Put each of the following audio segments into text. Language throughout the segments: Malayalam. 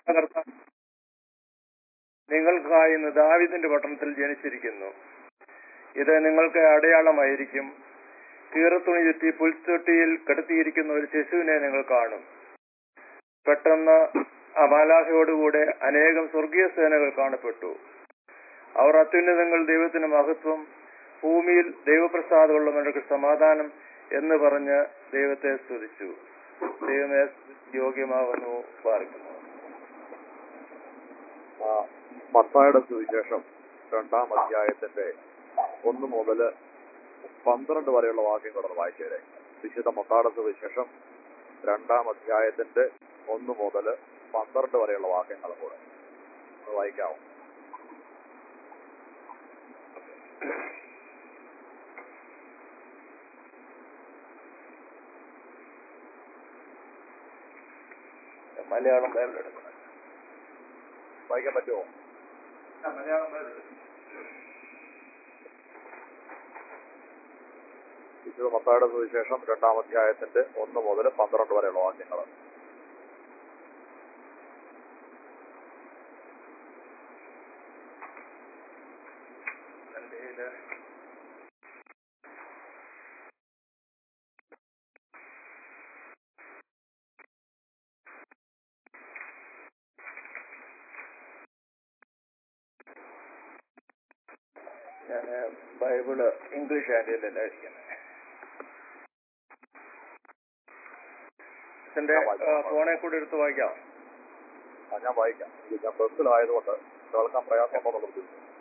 കർത്താവ് നിങ്ങൾക്കായി ഇന്ന് ദാവിദിന്റെ പട്ടണത്തിൽ ജനിച്ചിരിക്കുന്നു ഇത് നിങ്ങൾക്ക് അടയാളമായിരിക്കും കീറത്തുണി ചുറ്റി പുൽത്തൊട്ടിയിൽ കിടത്തിയിരിക്കുന്ന ഒരു ശിശുവിനെ നിങ്ങൾ കാണും പെട്ടെന്ന് അമാലാഹയോടുകൂടെ അനേകം സ്വർഗീയ സേനകൾ കാണപ്പെട്ടു അവർ അത്യുന്നതങ്ങൾ ദൈവത്തിന് മഹത്വം ഭൂമിയിൽ ദൈവപ്രസാദമുള്ളവർക്ക് സമാധാനം എന്ന് പറഞ്ഞ് ദൈവത്തെ സ്തുതിച്ചു ദൈവമേ യോഗ്യമാകുന്നു പാർക്കുന്നു ആ, മത്തായിയുടെ സുവിശേഷം രണ്ടാം അധ്യായത്തിന്റെ ഒന്ന് മുതൽ പന്ത്രണ്ട് വരെയുള്ള വാക്യങ്ങളൊന്ന് വായിച്ചേരെ വിശുദ്ധ മത്തായുടെ സുവിശേഷം രണ്ടാം അധ്യായത്തിന്റെ ഒന്ന് മുതൽ പന്ത്രണ്ട് വരെയുള്ള വാക്യങ്ങൾ കൂടെ ഒന്ന് വായിക്കാമോ മലയാളം ബൈബിൾ എടുക്കണം വായിക്കാൻ പറ്റുമോ ആ, മലയാളം ബൈബിൾ എടുക്കണം. വിശുദ്ധ മത്തായുടെ സുവിശേഷം രണ്ടാം അധ്യായത്തിന്റെ ഒന്ന് മുതൽ പന്ത്രണ്ട് വരെയുള്ള വാക്യങ്ങൾ സൺഡേയില് ഞാൻ ബൈബിള് ഇംഗ്ലീഷ് ആൻഡിയല്ല ഇരിക്കുന്നത് ഇതിന്റെ ഫോണെ കൂടി എടുത്ത് വായിക്കാം ആ, ഞാൻ വായിക്കാം ഇത് ഞാൻ ബസ്സിലായതുകൊണ്ട് കേൾക്കാൻ പ്രയാസമുണ്ടെന്നുള്ളത്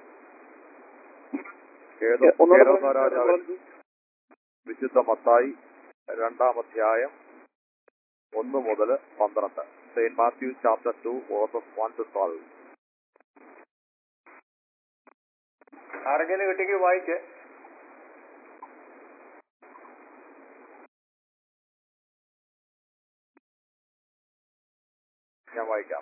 ഏതോ ഏതോ രാജാവിൻ വിശുദ്ധ മത്തായി രണ്ടാം അധ്യായം ഒന്ന് മുതൽ പന്ത്രണ്ട് saint Matthew chapter two verses one to twelve ആരെങ്കിലും കിട്ടിക്ക് വായിക്ക് ഞാൻ വായിക്കാം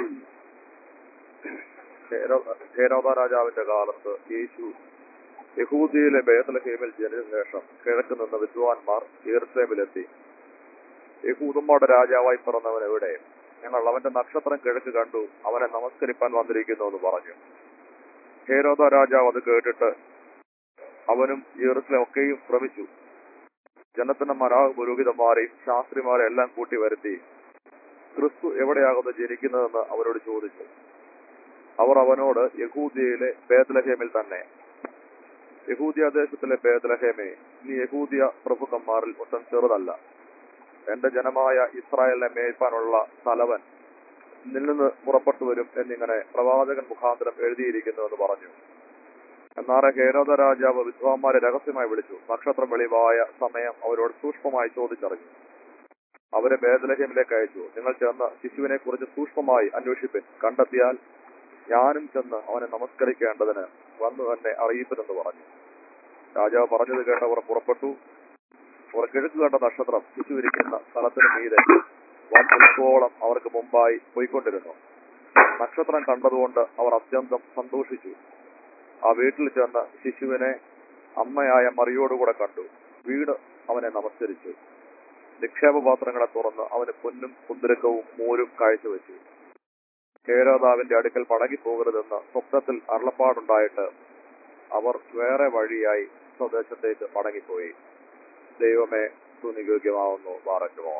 ഹേരോദ രാജാവിന്റെ കാലത്ത് യേശു യഹൂദിയിലെ ബേത്തലഹേമിൽ ജനിച്ച ശേഷം കിഴക്ക് നിന്ന് വിദ്വാൻമാർ ഈർത്തേമിലെത്തി യഹൂദന്മാരുടെ രാജാവായി പിറന്നവൻ എവിടെ ഞങ്ങൾ അവന്റെ നക്ഷത്രം കിഴക്ക് കണ്ടു അവനെ നമസ്കരിപ്പാൻ വന്നിരിക്കുന്നു എന്ന് പറഞ്ഞു ഹേരോദ രാജാവ് അത് കേട്ടിട്ട് അവനും യെറുസലേം ഒക്കെയും ഭ്രമിച്ചു ജനത്തിന്റെ മനാഹ് പുരോഹിതന്മാരെയും ശാസ്ത്രിമാരെ എല്ലാം കൂട്ടി വരുത്തി ക്രിസ്തു എവിടെയാകുന്നു ജനിക്കുന്നതെന്ന് അവരോട് ചോദിച്ചു അവർ അവനോട് യഹൂദിയയിലെ ബേത്ലഹേമിൽ തന്നെ യഹൂദിയ ദേശത്തിലെ ബേത്ലഹേമേ നീ യഹൂദിയ പ്രഭുക്കന്മാരിൽ ഒട്ടും ചെറുതല്ല എന്റെ ജനമായ ഇസ്രായേലിനെ മേയ്പ്പാനുള്ള തലവൻ നിന്നിൽ നിന്ന് പുറപ്പെട്ടു വരും എന്നിങ്ങനെ പ്രവാചകൻ മുഖാന്തരം എഴുതിയിരിക്കുന്നു എന്ന് പറഞ്ഞു എന്നാൽ ഹേരോദ രാജാവ് വിദ്വാന്മാരെ രഹസ്യമായി വിളിച്ചു നക്ഷത്രം വെളിവായ സമയം അവരോട് സൂക്ഷ്മമായി ചോദിച്ചറിഞ്ഞു അവരെ ബേദലഹേമിലേക്ക് അയച്ചു നിങ്ങൾ ചെന്ന് ശിശുവിനെ കുറിച്ച് സൂക്ഷ്മമായി അന്വേഷിപ്പിൻ കണ്ടെത്തിയാൽ ഞാനും ചെന്ന് അവനെ നമസ്കരിക്കേണ്ടതിന് വന്നു തന്നെ അറിയിപ്പിനെന്ന് പറഞ്ഞു രാജാവ് പറഞ്ഞത് കേട്ടവർ പുറപ്പെട്ടു അവർ കിഴക്ക് കണ്ട നക്ഷത്രം ശിശുവിരിക്കുന്ന സ്ഥലത്തിന് മീതെ വൻപുൽക്കോളം അവർക്ക് മുമ്പായി പോയിക്കൊണ്ടിരുന്നു നക്ഷത്രം കണ്ടതുകൊണ്ട് അവർ അത്യന്തം സന്തോഷിച്ചു ആ വീട്ടിൽ ചെന്ന് ശിശുവിനെ അമ്മയായ മറിയോടുകൂടെ കണ്ടു വീട് അവനെ നമസ്കരിച്ചു നിക്ഷേപപാത്രങ്ങളെ തുറന്ന് അവന് പൊന്നും കുന്തിരക്കവും മൂരും കാഴ്ചവെച്ചു ഹേരോദാവിന്റെ അടുക്കൽ മടങ്ങിപ്പോകരുതെന്ന് സ്വപ്നത്തിൽ അരുളപ്പാടുണ്ടായിട്ട് അവർ വേറെ വഴിയായി സ്വദേശത്തേക്ക് മടങ്ങിപ്പോയി ദൈവമേ സുനിയോഗ്യമാവുന്നു പാറയ്ക്കുമോ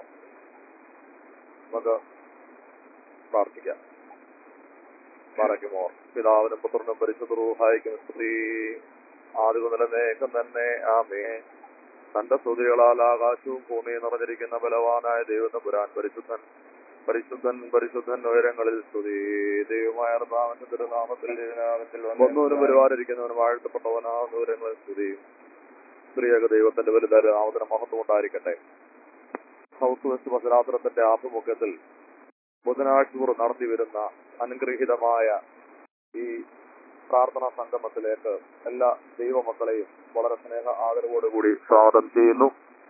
നമുക്ക് പ്രാർത്ഥിക്കാം പാറയ്ക്കുമോ പിതാവിനും പുത്രനും പരിശുദ്ധ റൂഹായിക്കും സ്ത്രീ ആദ്യമുതലേക്കും തന്നെ ആമേ തന്റെ സ്തുതികളാൽ ആകാശവും ഭൂമിയും നിറഞ്ഞിരിക്കുന്ന ബലവാനായ ദൈവത്തെ പുരാൻ പരിശുദ്ധൻ പരിശുദ്ധൻ പരിശുദ്ധൻ ഉയരങ്ങളിൽ സ്തുതി ദൈവമായ കർത്താവിന്റെ തിരുനാമത്തിൽ നാമത്തിൽ ഒന്നൂരും പരിപാലിരിക്കുന്നവനും വാഴ്ത്തപ്പെട്ടവനാ ദൂരങ്ങളിൽ സ്തുതി സ്ത്രീയക ദൈവത്തിന്റെ വലുതായ നാമത്തിന് മഹത്വം ഉണ്ടായിരിക്കട്ടെ സൗത്ത് വെസ്റ്റ് പശ്ചാത്തലത്തിന്റെ ആഭിമുഖ്യത്തിൽ ബുധനാഴ്ച തോറും നടത്തി വരുന്ന അനുഗ്രഹീതമായ ഈ പ്രാർത്ഥനാ സംഗമത്തിലേക്ക് എല്ലാ ദൈവമക്കളെയും വളരെ സ്നേഹ ആദരവോടുകൂടി സ്വാഗതം ചെയ്യുന്നു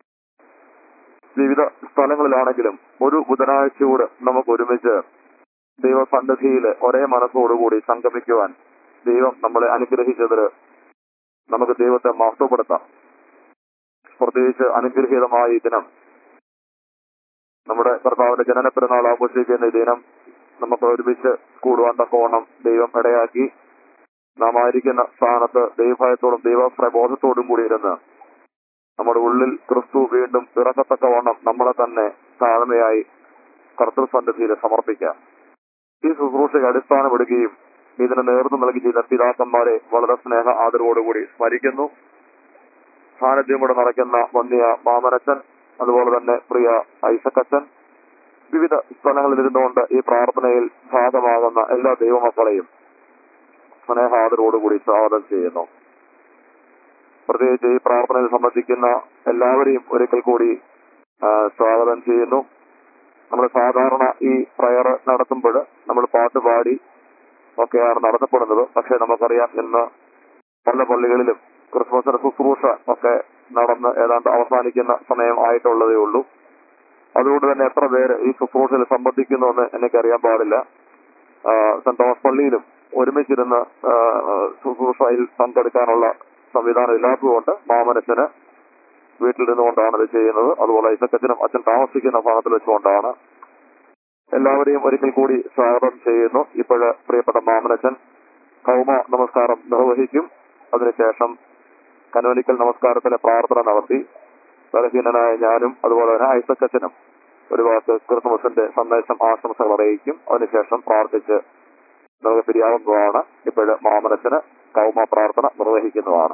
വിവിധ സ്ഥലങ്ങളിലാണെങ്കിലും ഒരു ബുധനാഴ്ചയോട് നമുക്ക് ഒരുമിച്ച് ദൈവസന്നിധിയിൽ ഒരേ മനസ്സോടുകൂടി സംഗമിക്കുവാൻ ദൈവം നമ്മളെ അനുഗ്രഹിച്ചതിൽ നമുക്ക് ദൈവത്തെ മഹത്വപ്പെടുത്താം പ്രത്യേകിച്ച് അനുഗ്രഹീതമായ ഈ ദിനം നമ്മുടെ കർത്താവിന്റെ ജനന പെരുന്നാൾ ആഘോഷിക്കുന്ന ഈ ദിനം നമുക്ക് ഒരുമിച്ച് കൂടുവാൻ തക്കവണ്ണം ദൈവം ഇടയാക്കി നാം ആയിരിക്കുന്ന സ്ഥാനത്ത് ദൈവഭയത്തോടും ദൈവപ്രബോധത്തോടും കൂടി ഇരുന്ന് നമ്മുടെ ഉള്ളിൽ ക്രിസ്തു വീണ്ടും പിറക്കത്തക്കവണ്ണം നമ്മളെ തന്നെ താഴ്മയായി കർത്തൃസന്നിധിയിൽ സമർപ്പിക്കാം ഈ ശുശ്രൂഷയ്ക്ക് അടിസ്ഥാനമിടുകയും ഇതിന് നേതൃത്വം നൽകി ചെയ്ത പിതാക്കന്മാരെ വളരെ സ്നേഹ ആദരവോടുകൂടി സ്മരിക്കുന്നു സാന്നിധ്യം കൂടെ നടക്കുന്ന വന്യ മാമനച്ചൻ അതുപോലെ തന്നെ പ്രിയ ഐസക്കച്ചൻ വിവിധ സ്ഥലങ്ങളിൽ ഇരുന്നുകൊണ്ട് ഈ പ്രാർത്ഥനയിൽ ഭാഗമാകുന്ന എല്ലാ ദൈവമക്കളെയും സ്നേഹാദരോടുകൂടി സ്വാഗതം ചെയ്യുന്നു പ്രത്യേകിച്ച് ഈ പ്രാർത്ഥനയിൽ സംബന്ധിക്കുന്ന എല്ലാവരെയും ഒരിക്കൽ കൂടി ആ, സ്വാഗതം ചെയ്യുന്നു നമ്മൾ സാധാരണ ഈ പ്രയർ നടത്തുമ്പോൾ നമ്മൾ പാട്ട് പാടി ഒക്കെയാണ് നടത്തപ്പെടുന്നത് പക്ഷെ നമുക്കറിയാം ഇന്ന് പല പള്ളികളിലും ക്രിസ്മസിന്റെ ശുശ്രൂഷ ഒക്കെ നടന്ന് ഏതാണ്ട് അവസാനിക്കുന്ന സമയം ആയിട്ടുള്ളതേ ഉള്ളൂ അതുകൊണ്ട് തന്നെ എത്ര പേര് ഈ ശുശ്രൂഷയിൽ സംബന്ധിക്കുന്നു എന്ന് എനിക്കറിയാൻ പാടില്ല ആ, സെന്റ് തോമസ് പള്ളിയിലും ഒരുമിച്ചിരുന്ന് ആ, ആ, ശുശ്രൂഷയിൽ പങ്കെടുക്കാനുള്ള സംവിധാനം ഇല്ലാത്തതുകൊണ്ട് മാമനച്ചന് വീട്ടിൽ നിന്നുകൊണ്ടാണ് ഇത് ചെയ്യുന്നത് അതുപോലെ ഇസക്കച്ചനും അച്ഛൻ താമസിക്കുന്ന ഭാഗത്തിൽ വെച്ചുകൊണ്ടാണ് എല്ലാവരെയും ഒരിക്കൽ കൂടി സ്വാഗതം ചെയ്യുന്നു ഇപ്പോഴ് പ്രിയപ്പെട്ട മാമനച്ചൻ കൗമ നമസ്കാരം നിർവഹിക്കും അതിനുശേഷം കനോലിക്കൽ നമസ്കാരത്തിലെ പ്രാർത്ഥന നടത്തി ബലഹീനനായ ഞാനും അതുപോലെ തന്നെ ഐസക്കച്ചനും ഒരു വാക്ക് ക്രിസ്മസിന്റെ സന്ദേശം ആശംസകൾ അറിയിക്കും അതിനുശേഷം പ്രാർത്ഥിച്ച് നമുക്ക് പിരിയാവുന്നതാണ് ഇപ്പോഴ് മാമനച്ചന് കൗമ പ്രാർത്ഥന നിർവഹിക്കുന്നതാണ്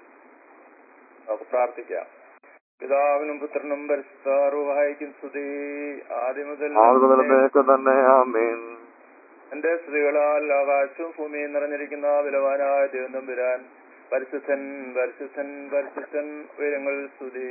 നമുക്ക് പ്രാർത്ഥിക്കാം പിതാവിനും പുത്രനും പരിശുദ്ധാറുവായിക്കും സ്തുതി ആദ്യം മുതൽ ആളുകളിലേക്ക് തന്നെ ആമീൻ എന്റെ സ്ത്രീകളാൽ ആകാശവും ഭൂമിയും നിറഞ്ഞിരിക്കുന്ന വിലവാനായ ദൈവം തമ്പുരാൻ പരിശുദ്ധൻ പരിശുദ്ധൻ പരിശുദ്ധൻ ഉയരങ്ങൾ സ്തുതി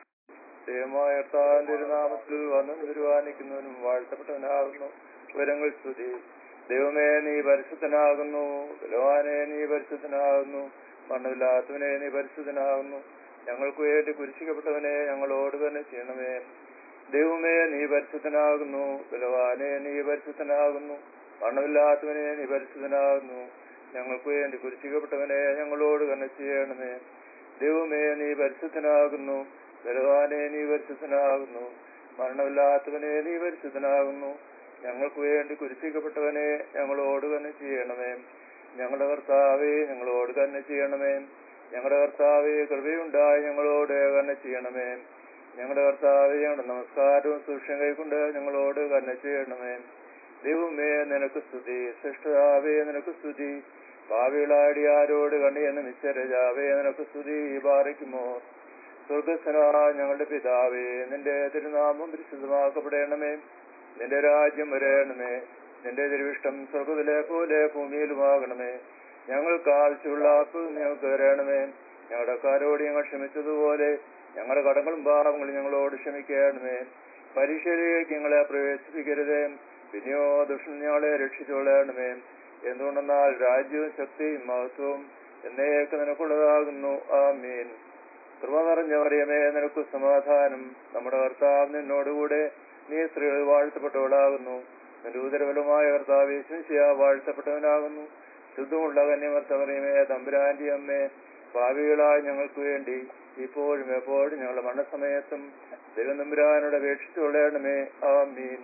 ദൈവമായ കർത്താവിന്റെ തിരുനാമത്തിൽ വന്നു തിരുവാനിക്കുന്നവനും വാഴ്ത്തപ്പെട്ടവനാകുന്നു ഉയരങ്ങൾ സ്തുതി ദൈവമേ നീ പരിശുദ്ധനാകുന്നു ബലവാനെ നീ പരിശുദ്ധനാകുന്നു മണ്ണമില്ലാത്തവനെ നീ പരിശുദ്ധനാകുന്നു ഞങ്ങൾക്ക് വേണ്ടി കുരിശിക്കപ്പെട്ടവനെ ഞങ്ങളോട് തന്നെ ചെയ്യണമേ ദൈവമേ നീ പരിശുദ്ധനാകുന്നു ബലവാനെ നീ പരിശുദ്ധനാകുന്നു മണ്ണമില്ലാത്തവനെ നീ പരിശുദ്ധനാകുന്നു ഞങ്ങൾക്ക് വേണ്ടി കുരിശിക്കപ്പെട്ടവനെ ഞങ്ങളോട് തന്നെ ചെയ്യണമേ ദൈവമേ നീ പരിശുദ്ധനാകുന്നു ബലവാനെ നീ പരിശുദ്ധനാകുന്നു മരണമില്ലാത്തവനെ നീ പരിശുദ്ധനാകുന്നു ഞങ്ങൾക്ക് വേണ്ടി കുരിശിക്കപ്പെട്ടവനെ ഞങ്ങളോട് തന്നെ ചെയ്യണമേ ഞങ്ങളുടെ കർത്താവേ ഞങ്ങളോട് തന്നെ ചെയ്യണമേ ഞങ്ങളുടെ കർത്താവേ കൃപയുണ്ടായി ഞങ്ങളോട് തന്നെ ചെയ്യണമേ ഞങ്ങളുടെ കർത്താവേ ഞങ്ങളുടെ നമസ്കാരവും സൂക്ഷ്യം കൈക്കൊണ്ട് ഞങ്ങളോട് തന്നെ ചെയ്യണമേ ദൈവമേ നിനക്ക് സ്തുതി സൃഷ്ടാവേ നിനക്ക് സ്തുതി ഭാവികളാടി ആരോട് കണിയെന്ന് നിശ്ചരജാവേ നിനക്ക് സ്തുതി പാറിക്കുമോ സ്വർഗസ്വനായ ഞങ്ങളുടെ പിതാവേ നിന്റെ തിരുനാമം പരിശുദ്ധമാക്കപ്പെടണമേ നിന്റെ രാജ്യം വരയണമേ നിന്റെ തിരുവിഷ്ടം സ്വർഗത്തിലെ പോലെ ഭൂമിയിലുമാകണമേ ഞങ്ങൾക്ക് ആവശ്യമുള്ള ആപ്പ് ഞങ്ങൾക്ക് തരണമേ ഞങ്ങളുടെ കാരോട് ഞങ്ങൾ ക്ഷമിച്ചതുപോലെ ഞങ്ങളുടെ കടങ്ങളും പാപങ്ങളും ഞങ്ങളോട് ക്ഷമിക്കണമേ പരീക്ഷയിലേക്ക് ഞങ്ങളെ പ്രവേശിപ്പിക്കരുതേ പിന്നെയോ ദുഷ്ടൻ ഞങ്ങളെ രക്ഷിച്ചുകൊള്ളണമേ എന്തുകൊണ്ടെന്നാൽ രാജ്യവും ശക്തിയും മഹത്വവും എന്നേക്ക് നിനക്കുള്ളതാകുന്നു ആമീൻ കൃപ നിറഞ്ഞ മറിയമേ നിനക്ക് സമാധാനം നമ്മുടെ കർത്താവ് നിന്നോടുകൂടെ നീ സ്ത്രീകൾ വാഴ്ത്തപ്പെട്ടവളാകുന്നു നിന്റെ ഉദരബലമായ കർത്താവ് യേശുശിയ വാഴ്ത്തപ്പെട്ടവനാകുന്നു ശുദ്ധമുള്ള കന്യമർത്തമറിയമേ തമ്പുരാന്റെ അമ്മേ ഭാവികളായ ഞങ്ങൾക്ക് വേണ്ടി ഇപ്പോഴും എപ്പോഴും ഞങ്ങളുടെ മരണസമയത്തും ദൈവം തമ്പുരാനോട് അപേക്ഷിച്ചുകൊള്ളണമേ ആമീൻ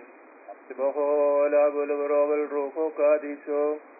ബഹോലാബുലോവൽ റൂഹോ കാദീശോ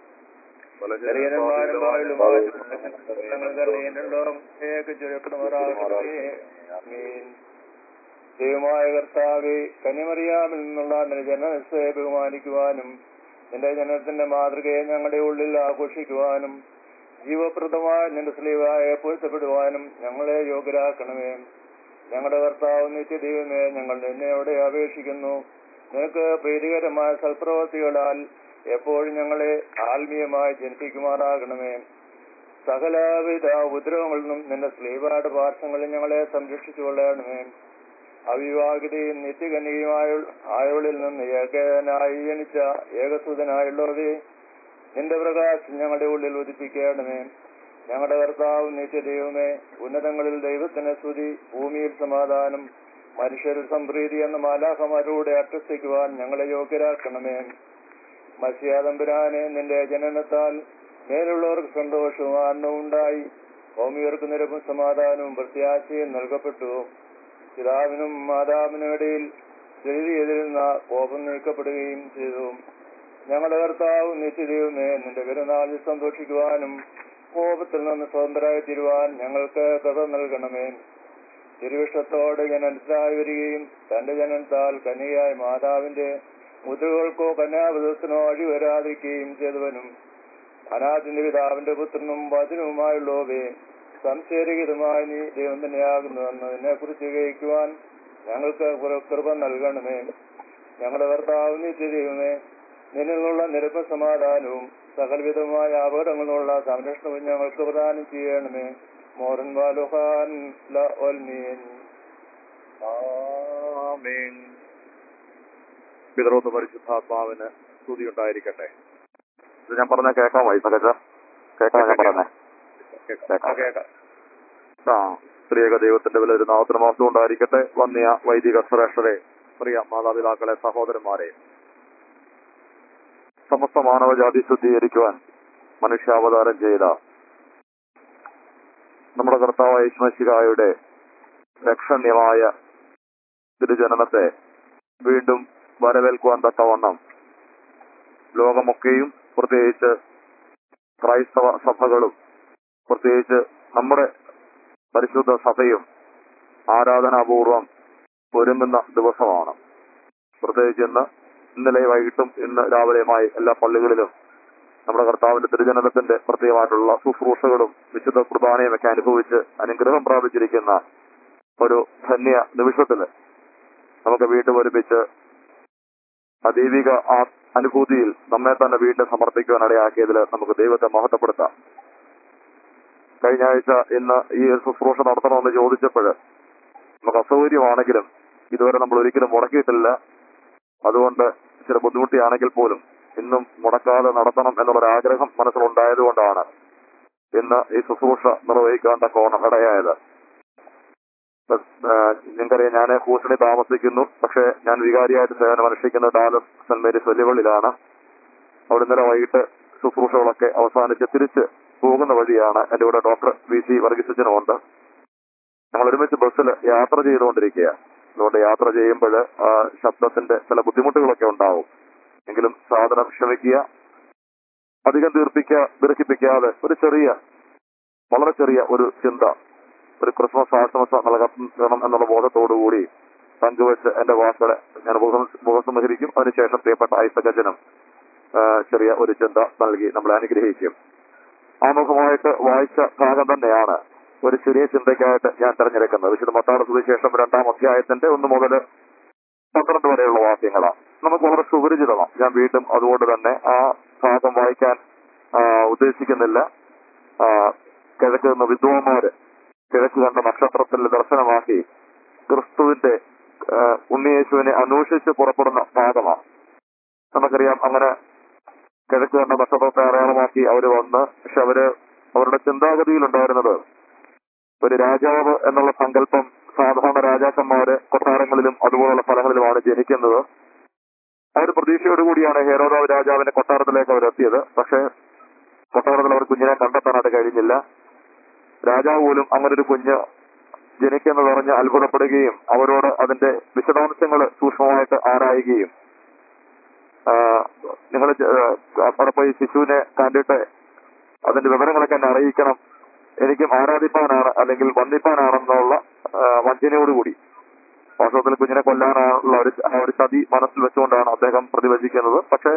ദൈവമായ കർത്താവെ കന്യമറിയാമിൽ നിന്നുള്ള നിന്റെ ജനനത്തെ ബഹുമാനിക്കുവാനും നിന്റെ ജനനത്തിന്റെ മാതൃകയെ ഞങ്ങളുടെ ഉള്ളിൽ ആഘോഷിക്കുവാനും ജീവപ്രദമായ നിന്റെ സ്ലീവായ പൊരുത്തപ്പെടുവാനും ഞങ്ങളെ യോഗ്യരാക്കണമേ ഞങ്ങളുടെ കർത്താവ് നിത്യദൈവമേ ഞങ്ങൾ നിന്നെയോടെ അപേക്ഷിക്കുന്നു നിനക്ക് പ്രീതികരമായ സൽപ്രവർത്തികളാൽ എപ്പോഴും ഞങ്ങളെ ആത്മീയമായി ജനിപ്പിക്കുമാറാകണമേ സകലവിധ ഉപദ്രവങ്ങളിൽ നിന്നും നിന്റെ സ്ലീവായുടെ പാർശ്വങ്ങളിൽ ഞങ്ങളെ സംരക്ഷിച്ചു കൊള്ളണമേ അവിവാഹിതയും നിത്യകന്യകയുമായ ആയവളിൽ നിന്ന് ഏകനായി ജനിച്ച ഏകസൂതനായുള്ളവരെ നിന്റെ പ്രകാശം ഞങ്ങളുടെ ഉള്ളിൽ ഉദിപ്പിക്കണമേ ഞങ്ങളുടെ കർത്താവ് നിത്യദൈവമേ ഉന്നതങ്ങളിൽ ദൈവത്തിന് സ്തുതി ഭൂമിയിൽ സമാധാനം മനുഷ്യരിൽ സംപ്രീതി എന്ന മാലാഹമാരോടെ അട്ടസ്ഥിക്കുവാൻ ഞങ്ങളെ യോഗ്യരാക്കണമേ മത്സ്യാതമ്പുരാനെ നിന്റെ ജനനത്താൽ മേലുള്ളവർക്ക് സന്തോഷവും ആനന്ദവും ഉണ്ടായി ഭൂമിയർക്ക് നിരപ്പും സമാധാനവും പ്രത്യാശയും നൽകപ്പെട്ടു പിതാവിനും മാതാവിനും ഇടയിൽ സ്ഥിതി എതിരുന്ന കോപം നീക്കപ്പെടുകയും ചെയ്തു ഞങ്ങളുടെ കർത്താവ് നിത്യദൈവമേ നിന്റെ പെരുന്നാളിൽ സന്തോഷിക്കുവാനും കോപത്തിൽ നിന്ന് സ്വതന്ത്രരായി തീരുവാൻ ഞങ്ങൾക്ക് കഥ നൽകണമേ തിരുവിഷ്ടത്തോട് ജനനത്തിനായി വരികയും തന്റെ ജനനത്താൽ കന്യയായ മാതാവിന്റെ മുദ്രകൾക്കോ കന്യാവധത്തിനോ അഴിവരാതിരിക്കുകയും ചെയ്തവനും അനാഥിന്റെ പിതാവിന്റെ പുത്രനും വചനവുമായുള്ളവേ സംശയരഹിതമായി നീ ദൈവം തന്നെയാകുന്നുവെന്ന് നിന്നെ കുറിച്ച് ഗ്രഹിക്കുവാൻ ഞങ്ങൾക്ക് കുറെ കൃപ നൽകണമേ ഞങ്ങളുടെ കർത്താവ് നിത്യദൈവമേ നിന്നിലുള്ള നിരപ്പ സമാധാനവും സകലവിധമായ അപകടങ്ങളുള്ള സംരക്ഷണവും ഞങ്ങൾക്ക് പ്രദാനം ചെയ്യണമേ മോറൻ വാലുഹാൻ ല ഒൽമീൻ ആമേൻ പിതൃന്ന് പരിശുദ്ധാത്മാവിന് സ്തുതി ഉണ്ടായിരിക്കട്ടെ ഇത് ഞാൻ പറഞ്ഞ കേൾക്കാമോ ഈ സകജ കേൾക്കാം ഞാൻ പറഞ്ഞേ ആ, കേൾക്കാം ആ സ്ത്രീക ദൈവത്തിന്റെ വില ഒരു നാമത്തിന് മാസം ഉണ്ടായിരിക്കട്ടെ വന്നിയ വൈദിക ശ്രേഷ്ഠരെ പ്രിയ മാതാപിതാക്കളെ സഹോദരന്മാരെ സമസ്ത മാനവജാതി ശുദ്ധീകരിക്കുവാൻ മനുഷ്യാവതാരം ചെയ്ത നമ്മുടെ കർത്താവ് യേശുമശികായുടെ ലക്ഷണ്യമായ തിരുജനനത്തെ വീണ്ടും വരവേൽക്കുവാൻ തക്കവണ്ണം ലോകമൊക്കെയും പ്രത്യേകിച്ച് ക്രൈസ്തവ സഭകളും പ്രത്യേകിച്ച് നമ്മുടെ പരിശുദ്ധ സഭയും ആരാധനാപൂർവം ഒരുങ്ങുന്ന ദിവസമാണ് പ്രത്യേകിച്ച് ഇന്ന് ഇന്നലെ വൈകിട്ടും ഇന്ന് രാവിലെയുമായി എല്ലാ പള്ളികളിലും നമ്മുടെ കർത്താവിന്റെ തിരുജനനത്തിന്റെ പ്രത്യേകമായിട്ടുള്ള ശുശ്രൂഷകളും വിശുദ്ധ കുർബാനയും ഒക്കെ അനുഭവിച്ച് അനുഗ്രഹം പ്രാപിച്ചിരിക്കുന്ന ഒരു ധന്യ നിമിഷത്തില് നമുക്ക് വീണ്ടും ഒരുമിച്ച് അദൈവിക ആ അനുഭൂതിയിൽ നമ്മെ തന്നെ വീണ്ടും സമർപ്പിക്കുവാൻ ഇടയാക്കിയതിൽ നമുക്ക് ദൈവത്തെ മഹത്വപ്പെടുത്താം കഴിഞ്ഞ ആഴ്ച ഇന്ന് ഈ ഒരു ശുശ്രൂഷ നടത്തണമെന്ന് ചോദിച്ചപ്പോൾ നമുക്ക് അസൗകര്യമാണെങ്കിലും ഇതുവരെ നമ്മൾ ഒരിക്കലും മുടക്കിയിട്ടില്ല അതുകൊണ്ട് ചില ബുദ്ധിമുട്ടിയാണെങ്കിൽ പോലും ഇന്നും മുടക്കാതെ നടത്തണം എന്നുള്ളൊരു ആഗ്രഹം മനസ്സിലുണ്ടായതുകൊണ്ടാണ് ഇന്ന് ഈ ശുശ്രൂഷ നിർവഹിക്കാൻ തക്കോണം ഇടയായത് നിങ്ങൾക്കറിയാം ഞാൻ ഹൂസ്റ്റണിൽ താമസിക്കുന്നു പക്ഷേ ഞാൻ വികാരിയായിട്ട് സേവനം അനുഷ്ഠിക്കുന്ന ഡാലസ് സെന്റ് മേരീസ് വെല്ലുവിളിയിലാണ് അവിടെ ഇന്നലെ വൈകിട്ട് ശുശ്രൂഷകളൊക്കെ അവസാനിച്ച് തിരിച്ച് പോകുന്ന വഴിയാണ് എന്റെ കൂടെ ഡോക്ടർ വി സി വർഗീസച്ചനുമുണ്ട് ഞങ്ങൾ ഒരുമിച്ച് ബസ്സിൽ യാത്ര ചെയ്തുകൊണ്ടിരിക്കുക അതുകൊണ്ട് യാത്ര ചെയ്യുമ്പോൾ ശബ്ദത്തിന്റെ ചില ബുദ്ധിമുട്ടുകളൊക്കെ ഉണ്ടാവും എങ്കിലും സാധനം ക്ഷമിക്കുക അധികം തീർപ്പിക്കുക ദീർഘിപ്പിക്കാതെ ഒരു ചെറിയ വളരെ ചെറിയ ഒരു ചിന്ത ഒരു ക്രിസ്മസ് ആശംസ നൽകണം എന്നുള്ള ബോധത്തോടുകൂടി പങ്കുവെച്ച് എന്റെ വാക്കുകളെ ഞാൻ മുഖസംഹരിക്കും അതിനുശേഷം പ്രിയപ്പെട്ട ഐസകജനം ചെറിയ ഒരു ചിന്ത നൽകി നമ്മളെ അനുഗ്രഹിക്കും ആമുഖമായിട്ട് വായിച്ച ഭാഗം തന്നെയാണ് ഒരു ചെറിയ ചിന്തയ്ക്കായിട്ട് ഞാൻ തെരഞ്ഞെടുക്കുന്നത് വിശുദ്ധ മത്താട് സുവിശേഷം രണ്ടാം അധ്യായത്തിന്റെ ഒന്ന് മുതൽ പന്ത്രണ്ട് വരെയുള്ള വാക്യങ്ങളാണ് നമുക്ക് വളരെ സുപരിചിതമാണ് ഞാൻ വീണ്ടും അതുകൊണ്ട് തന്നെ ആ ഭാഗം വായിക്കാൻ ഉദ്ദേശിക്കുന്നില്ല കിഴക്ക് നിന്ന് വിദ്വാന്മാര് കിഴക്ക് കണ്ട നക്ഷത്രത്തിൽ ദർശനമാക്കി ക്രിസ്തുവിന്റെ ഉണ്ണിയേശുവിനെ അന്വേഷിച്ച് പുറപ്പെടുന്ന ഭാഗമാണ് നമുക്കറിയാം അങ്ങനെ കിഴക്ക് കണ്ട നക്ഷത്രത്തെ അടയാളമാക്കി അവര് വന്ന് പക്ഷെ അവര് അവരുടെ ചിന്താഗതിയിലുണ്ടായിരുന്നത് ഒരു രാജാവ് എന്നുള്ള സങ്കല്പം സാധാരണ രാജാക്കന്മാര് കൊട്ടാരങ്ങളിലും അതുപോലുള്ള സ്ഥലങ്ങളിലുമാണ് ജനിക്കുന്നത് ആ ഒരു പ്രതീക്ഷയോടുകൂടിയാണ് ഹേരോദാവ് രാജാവിന്റെ കൊട്ടാരത്തിലേക്ക് അവരെത്തിയത് പക്ഷേ കൊട്ടാരത്തിൽ അവർ കുഞ്ഞിനെ കണ്ടെത്താനായിട്ട് കഴിഞ്ഞില്ല രാജാവ് പോലും അങ്ങനെ ഒരു കുഞ്ഞ് ജനിക്കെന്ന് പറഞ്ഞ് അത്ഭുതപ്പെടുകയും അവരോട് അതിന്റെ വിശദാംശങ്ങൾ സൂക്ഷ്മമായിട്ട് ആരായുകയും നിങ്ങൾ അവിടെ പോയി ശിശുവിനെ കണ്ടിട്ട് അതിന്റെ വിവരങ്ങളൊക്കെ എന്നെ അറിയിക്കണം എനിക്കും ആരാധിപ്പാനാണ് അല്ലെങ്കിൽ വന്ദിപ്പാനാണെന്നുള്ള വഞ്ചനയോടുകൂടി വാസ്തവത്തിൽ കുഞ്ഞിനെ കൊല്ലാനുള്ള ഒരു ആ ഒരു ചതി മനസ്സിൽ വെച്ചുകൊണ്ടാണ് അദ്ദേഹം പ്രതിവചിക്കുന്നത് പക്ഷേ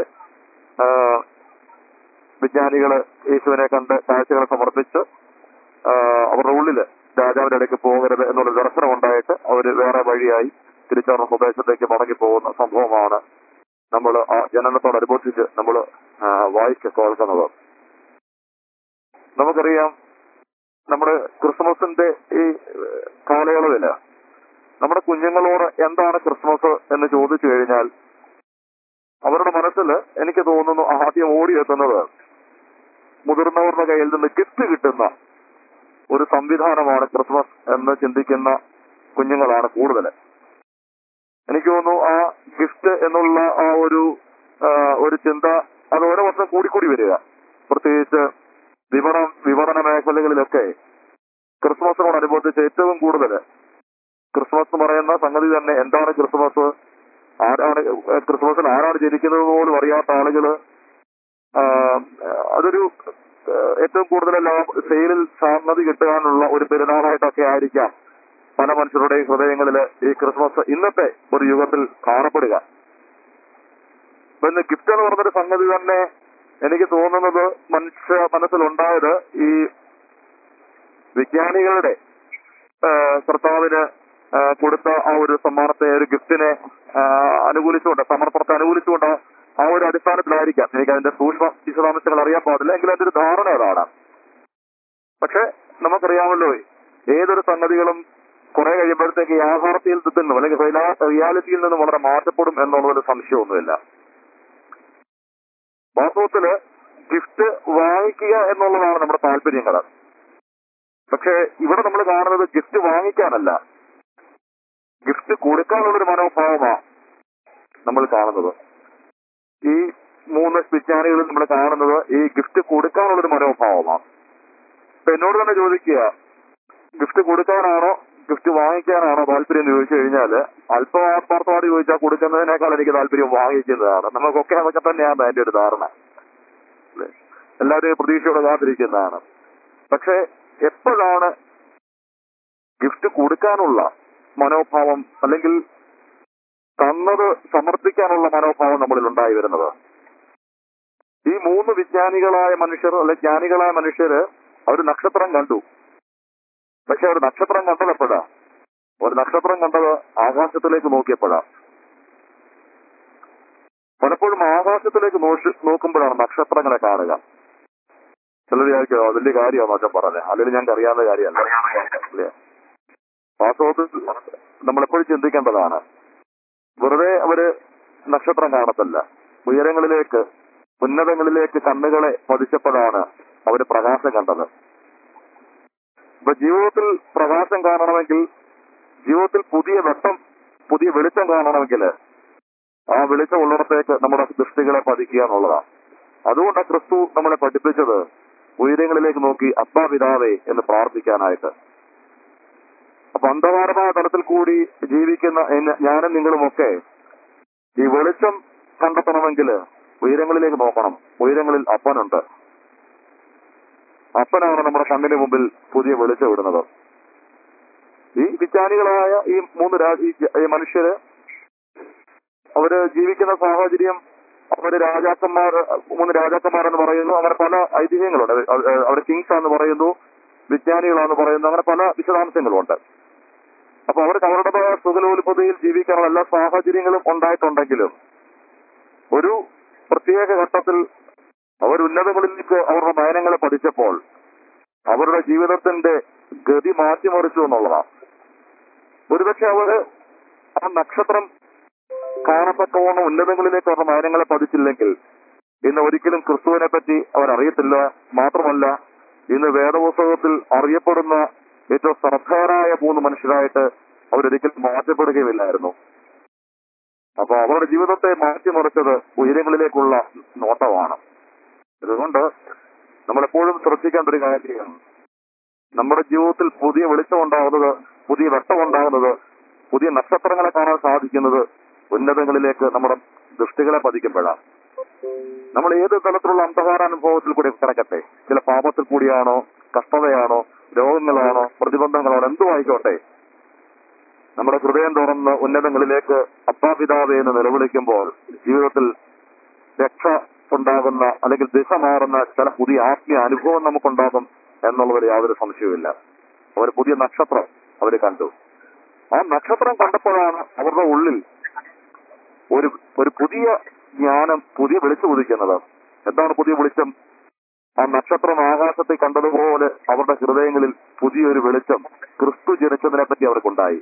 വിജ്ഞാനികള് യേശുവിനെ കണ്ട് കാഴ്ചകൾ സമർപ്പിച്ച് അവരുടെ ഉള്ളില് രാജാവിന്റെ ഇടയ്ക്ക് പോകരുത് എന്നുള്ള ദർശനം ഉണ്ടായിട്ട് അവര് വേറെ വഴിയായി തിരിച്ചവരുടെ പ്രദേശത്തേക്ക് മടങ്ങി പോകുന്ന സംഭവമാണ് നമ്മൾ ആ ജനനത്തോടനുബന്ധിച്ച് നമ്മൾ വായിച്ച് കേൾക്കുന്നത് നമുക്കറിയാം നമ്മുടെ ക്രിസ്മസിന്റെ ഈ കാലയളവില് നമ്മുടെ കുഞ്ഞുങ്ങളോട് എന്താണ് ക്രിസ്മസ് എന്ന് ചോദിച്ചു കഴിഞ്ഞാൽ അവരുടെ മനസ്സിൽ എനിക്ക് തോന്നുന്നു ആദ്യം ഓടിയെത്തുന്നത് മുതിർന്നവരുടെ കയ്യിൽ നിന്ന് ഗിഫ്റ്റ് കിട്ടുന്ന ഒരു സംവിധാനമാണ് ക്രിസ്മസ് എന്ന് ചിന്തിക്കുന്ന കുഞ്ഞുങ്ങളാണ് കൂടുതൽ എനിക്ക് തോന്നുന്നു ആ ഗിഫ്റ്റ് എന്നുള്ള ആ ഒരു ഒരു ചിന്ത അത് ഓരോ വർഷം കൂടിക്കൂടി വരിക പ്രത്യേകിച്ച് വിപണ വിപണന മേഖലകളിലൊക്കെ ക്രിസ്മസിനോടനുബന്ധിച്ച് ഏറ്റവും കൂടുതൽ ക്രിസ്മസ് എന്ന് പറയുന്ന സംഗതി തന്നെ എന്താണ് ക്രിസ്മസ് ആരാണ് ഏഹ് ക്രിസ്മസിന് ആരാണ് ജനിക്കുന്നത് പോലും അറിയാത്ത ആളുകള് ആ, അതൊരു ഏഹ് ഏറ്റവും കൂടുതൽ ലാഭ സെയിലിൽ സാധ്യത കിട്ടാനുള്ള ഒരു പെരുന്നാളായിട്ടൊക്കെ ആയിരിക്കാം പല മനുഷ്യരുടെയും ഹൃദയങ്ങളിൽ ഈ ക്രിസ്മസ് ഇന്നത്തെ ഒരു യുഗത്തിൽ കാണപ്പെടുക അപ്പൊ ഇന്ന് ഗിഫ്റ്റ് എന്ന് പറഞ്ഞൊരു സംഗതി തന്നെ എനിക്ക് തോന്നുന്നത് മനുഷ്യ മനസ്സിലുണ്ടായത് ഈ വിജ്ഞാനികളുടെ ആ, കർത്താവിന് ആ, കൊടുത്ത ആ ഒരു സമ്മാനത്തെ ഒരു ഗിഫ്റ്റിനെ ആ, അനുകൂലിച്ചുകൊണ്ട് സമർപ്പണത്തെ അനുകൂലിച്ചുകൊണ്ട് ആ ഒരു അടിസ്ഥാനത്തിലായിരിക്കാം എനിക്ക് അതിന്റെ സൂക്ഷ്മ വിശദാംശങ്ങൾ അറിയാൻ പാടില്ല എങ്കിലും അതിന്റെ ഒരു ധാരണ അതാണ് പക്ഷെ നമുക്കറിയാമല്ലോ ഏതൊരു സംഗതികളും കുറെ കഴിയുമ്പോഴത്തേക്ക് യാഥാർത്ഥ്യത്തിൽ നിന്നും അല്ലെങ്കിൽ റിയാ- റിയാലിറ്റിയിൽ നിന്നും വളരെ മാറ്റപ്പെടും എന്നുള്ളതിൽ സംശയമൊന്നുമില്ല വാസ്തവത്തില് ഗിഫ്റ്റ് വാങ്ങിക്കുക എന്നുള്ളതാണ് നമ്മുടെ താല്പര്യങ്ങൾ പക്ഷെ ഇവിടെ നമ്മൾ കാണുന്നത് ഗിഫ്റ്റ് വാങ്ങിക്കാനല്ല ഗിഫ്റ്റ് കൊടുക്കാനുള്ളൊരു മനോഭാവമാണ് നമ്മൾ കാണുന്നത് ഈ മൂന്ന് വിജ്ഞാനികളിൽ നമ്മൾ കാണുന്നത് ഈ ഗിഫ്റ്റ് കൊടുക്കാനുള്ളൊരു മനോഭാവമാണ് അപ്പൊ എന്നോട് തന്നെ ചോദിക്കുക ഗിഫ്റ്റ് കൊടുക്കാനാണോ ഗിഫ്റ്റ് വാങ്ങിക്കാനാണോ താല്പര്യം എന്ന് ചോദിച്ചു കഴിഞ്ഞാൽ അല്പം ആത്മാർത്ഥമായിട്ട് ചോദിച്ചാൽ കൊടുക്കുന്നതിനേക്കാൾ എനിക്ക് താല്പര്യം വാങ്ങിക്കുന്നതാണ് നമുക്കൊക്കെ അതൊക്കെ തന്നെയാണ് അതിന്റെ ഒരു ധാരണ അല്ലേ? എല്ലാവരും പ്രതീക്ഷയോടെ കാത്തിരിക്കുന്നതാണ് പക്ഷെ എപ്പോഴാണ് ഗിഫ്റ്റ് കൊടുക്കാനുള്ള മനോഭാവം അല്ലെങ്കിൽ തന്നത് സമർപ്പിക്കാനുള്ള മനോഭാവം നമ്മളിൽ ഉണ്ടായി വരുന്നത് ഈ മൂന്ന് വിജ്ഞാനികളായ മനുഷ്യർ അല്ലെ ജ്ഞാനികളായ മനുഷ്യര് അവർ നക്ഷത്രം കണ്ടു പക്ഷെ അവർ നക്ഷത്രം കണ്ടത് എപ്പോഴാ ഒരു നക്ഷത്രം കണ്ടത് ആകാശത്തിലേക്ക് നോക്കിയപ്പോഴാ പലപ്പോഴും ആകാശത്തിലേക്ക് നോക്കി നോക്കുമ്പോഴാണ് നക്ഷത്രങ്ങളെ കാണുക ചിലർ വിചാരിക്കും "ആ, വലിയ കാര്യമാണ് അച്ഛൻ പറഞ്ഞത് അല്ലെങ്കിൽ ഞങ്ങൾക്ക് അറിയാവുന്ന കാര്യമല്ല അല്ലേ വാസ്തവത്തിൽ നമ്മളെപ്പോഴും ചിന്തിക്കേണ്ടതാണ് വെറുതെ അവര് നക്ഷത്രം കാണത്തല്ല ഉയരങ്ങളിലേക്ക് ഉന്നതങ്ങളിലേക്ക് കണ്ണുകളെ പതിച്ചപ്പോഴാണ് അവര് പ്രകാശം കണ്ടത് ഇപ്പൊ ജീവിതത്തിൽ പ്രകാശം കാണണമെങ്കിൽ ജീവിതത്തിൽ പുതിയ വെട്ടം പുതിയ വെളിച്ചം കാണണമെങ്കിൽ ആ വെളിച്ചം ഉള്ളിടത്തേക്ക് നമ്മുടെ ദൃഷ്ടികളെ പതിക്കുക എന്നുള്ളതാണ് അതുകൊണ്ടാണ് ക്രിസ്തു നമ്മളെ പഠിപ്പിച്ചത് ഉയരങ്ങളിലേക്ക് നോക്കി അപ്പാ പിതാവേ എന്ന് പ്രാർത്ഥിക്കാനായിട്ട് അപ്പൊ അന്ധകാരമായ തലത്തിൽ കൂടി ജീവിക്കുന്ന എന്നെ- ഞാനും നിങ്ങളുമൊക്കെ ഈ വെളിച്ചം കണ്ടെത്തണമെങ്കിൽ ഉയരങ്ങളിലേക്ക് നോക്കണം ഉയരങ്ങളിൽ അപ്പനുണ്ട് അപ്പനാണ് നമ്മുടെ കണ്ണിന് മുമ്പിൽ പുതിയ വെളിച്ചം ഇടുന്നത് ഈ വിജ്ഞാനികളായ ഈ മൂന്ന് രാ- ഈ ജ- ഈ മനുഷ്യര് അവര് ജീവിക്കുന്ന സാഹചര്യം അവര് രാജാക്കന്മാർ മൂന്ന് രാജാക്കന്മാർ എന്ന് പറയുന്നു അങ്ങനെ പല ഐതിഹ്യങ്ങളുണ്ട് അവര് അവര് അവര് കിങ്സ് ആണെന്ന് പറയുന്നു വിജ്ഞാനികളാണെന്ന് പറയുന്നു അങ്ങനെ പല വിശദാംശങ്ങളുണ്ട് അപ്പൊ അവർക്ക് അവരുടേതായ സുഖലോൽപതയിൽ ജീവിക്കാനുള്ള എല്ലാ സാഹചര്യങ്ങളും ഉണ്ടായിട്ടുണ്ടെങ്കിലും ഒരു പ്രത്യേക ഘട്ടത്തിൽ അവർ ഉന്നതങ്ങളിലേക്ക് അവരുടെ നയനങ്ങളെ പഠിച്ചപ്പോൾ അവരുടെ ജീവിതത്തിന്റെ ഗതി മാറ്റിമറിച്ചു എന്നുള്ളതാണ് ഒരുപക്ഷെ അവര് ആ നക്ഷത്രം കാണത്തക്കവണ്ണം ഉന്നതങ്ങളിലേക്ക് അവരുടെ നയനങ്ങളെ പതിച്ചില്ലെങ്കിൽ ഇന്ന് ഒരിക്കലും ക്രിസ്തുവിനെ പറ്റി അവരറിയത്തില്ല മാത്രമല്ല ഇന്ന് വേദപുസ്തകത്തിൽ അറിയപ്പെടുന്ന ഏറ്റവും ശ്രദ്ധേയരായ മൂന്ന് മനുഷ്യരായിട്ട് അവരൊരിക്കലും മാറ്റപ്പെടുകയുമില്ലായിരുന്നു അപ്പൊ അവരുടെ ജീവിതത്തെ മാറ്റിമറിച്ചത് ഉയരങ്ങളിലേക്കുള്ള നോട്ടമാണ് അതുകൊണ്ട് നമ്മളെപ്പോഴും ശ്രദ്ധിക്കേണ്ട ഒരു കാര്യമാണ് നമ്മുടെ ജീവിതത്തിൽ പുതിയ വെളിച്ചം ഉണ്ടാകുന്നത് പുതിയ വെട്ടം ഉണ്ടാകുന്നത് പുതിയ നക്ഷത്രങ്ങളെ കാണാൻ സാധിക്കുന്നത് ഉന്നതങ്ങളിലേക്ക് നമ്മുടെ ദൃഷ്ടികളെ പതിക്കുമ്പോഴാണ് നമ്മൾ ഏത് തലത്തിലുള്ള അന്ധകാര അനുഭവത്തിൽ കൂടി കിടക്കട്ടെ ചില പാപത്തിൽ കൂടിയാണോ കഷ്ടതയാണോ രോഗങ്ങളാണോ പ്രതിബന്ധങ്ങളാണോ എന്തും ആയിക്കോട്ടെ നമ്മുടെ ഹൃദയം തുറന്ന് ഉന്നതങ്ങളിലേക്ക് അപ്പാപിതാവെ എന്ന് നിലവിളിക്കുമ്പോൾ ജീവിതത്തിൽ രക്ഷ ഉണ്ടാകുന്ന അല്ലെങ്കിൽ ദിശ മാറുന്ന ചില പുതിയ ആത്മീയ അനുഭവം നമുക്കുണ്ടാകും എന്നുള്ളതിൽ യാതൊരു സംശയവുമില്ല അവർ പുതിയ നക്ഷത്രം അവർ കണ്ടു ആ നക്ഷത്രം കണ്ടപ്പോഴാണ് അവരുടെ ഉള്ളിൽ ഒരു ഒരു പുതിയ ജ്ഞാനം പുതിയ വെളിച്ചം ഉദിക്കുന്നത് എന്താണ് പുതിയ വെളിച്ചം ആ നക്ഷത്രം ആകാശത്തെ കണ്ടതുപോലെ അവരുടെ ഹൃദയങ്ങളിൽ പുതിയൊരു വെളിച്ചം ക്രിസ്തു ജനിച്ചതിനെ പറ്റി അവർക്കുണ്ടായി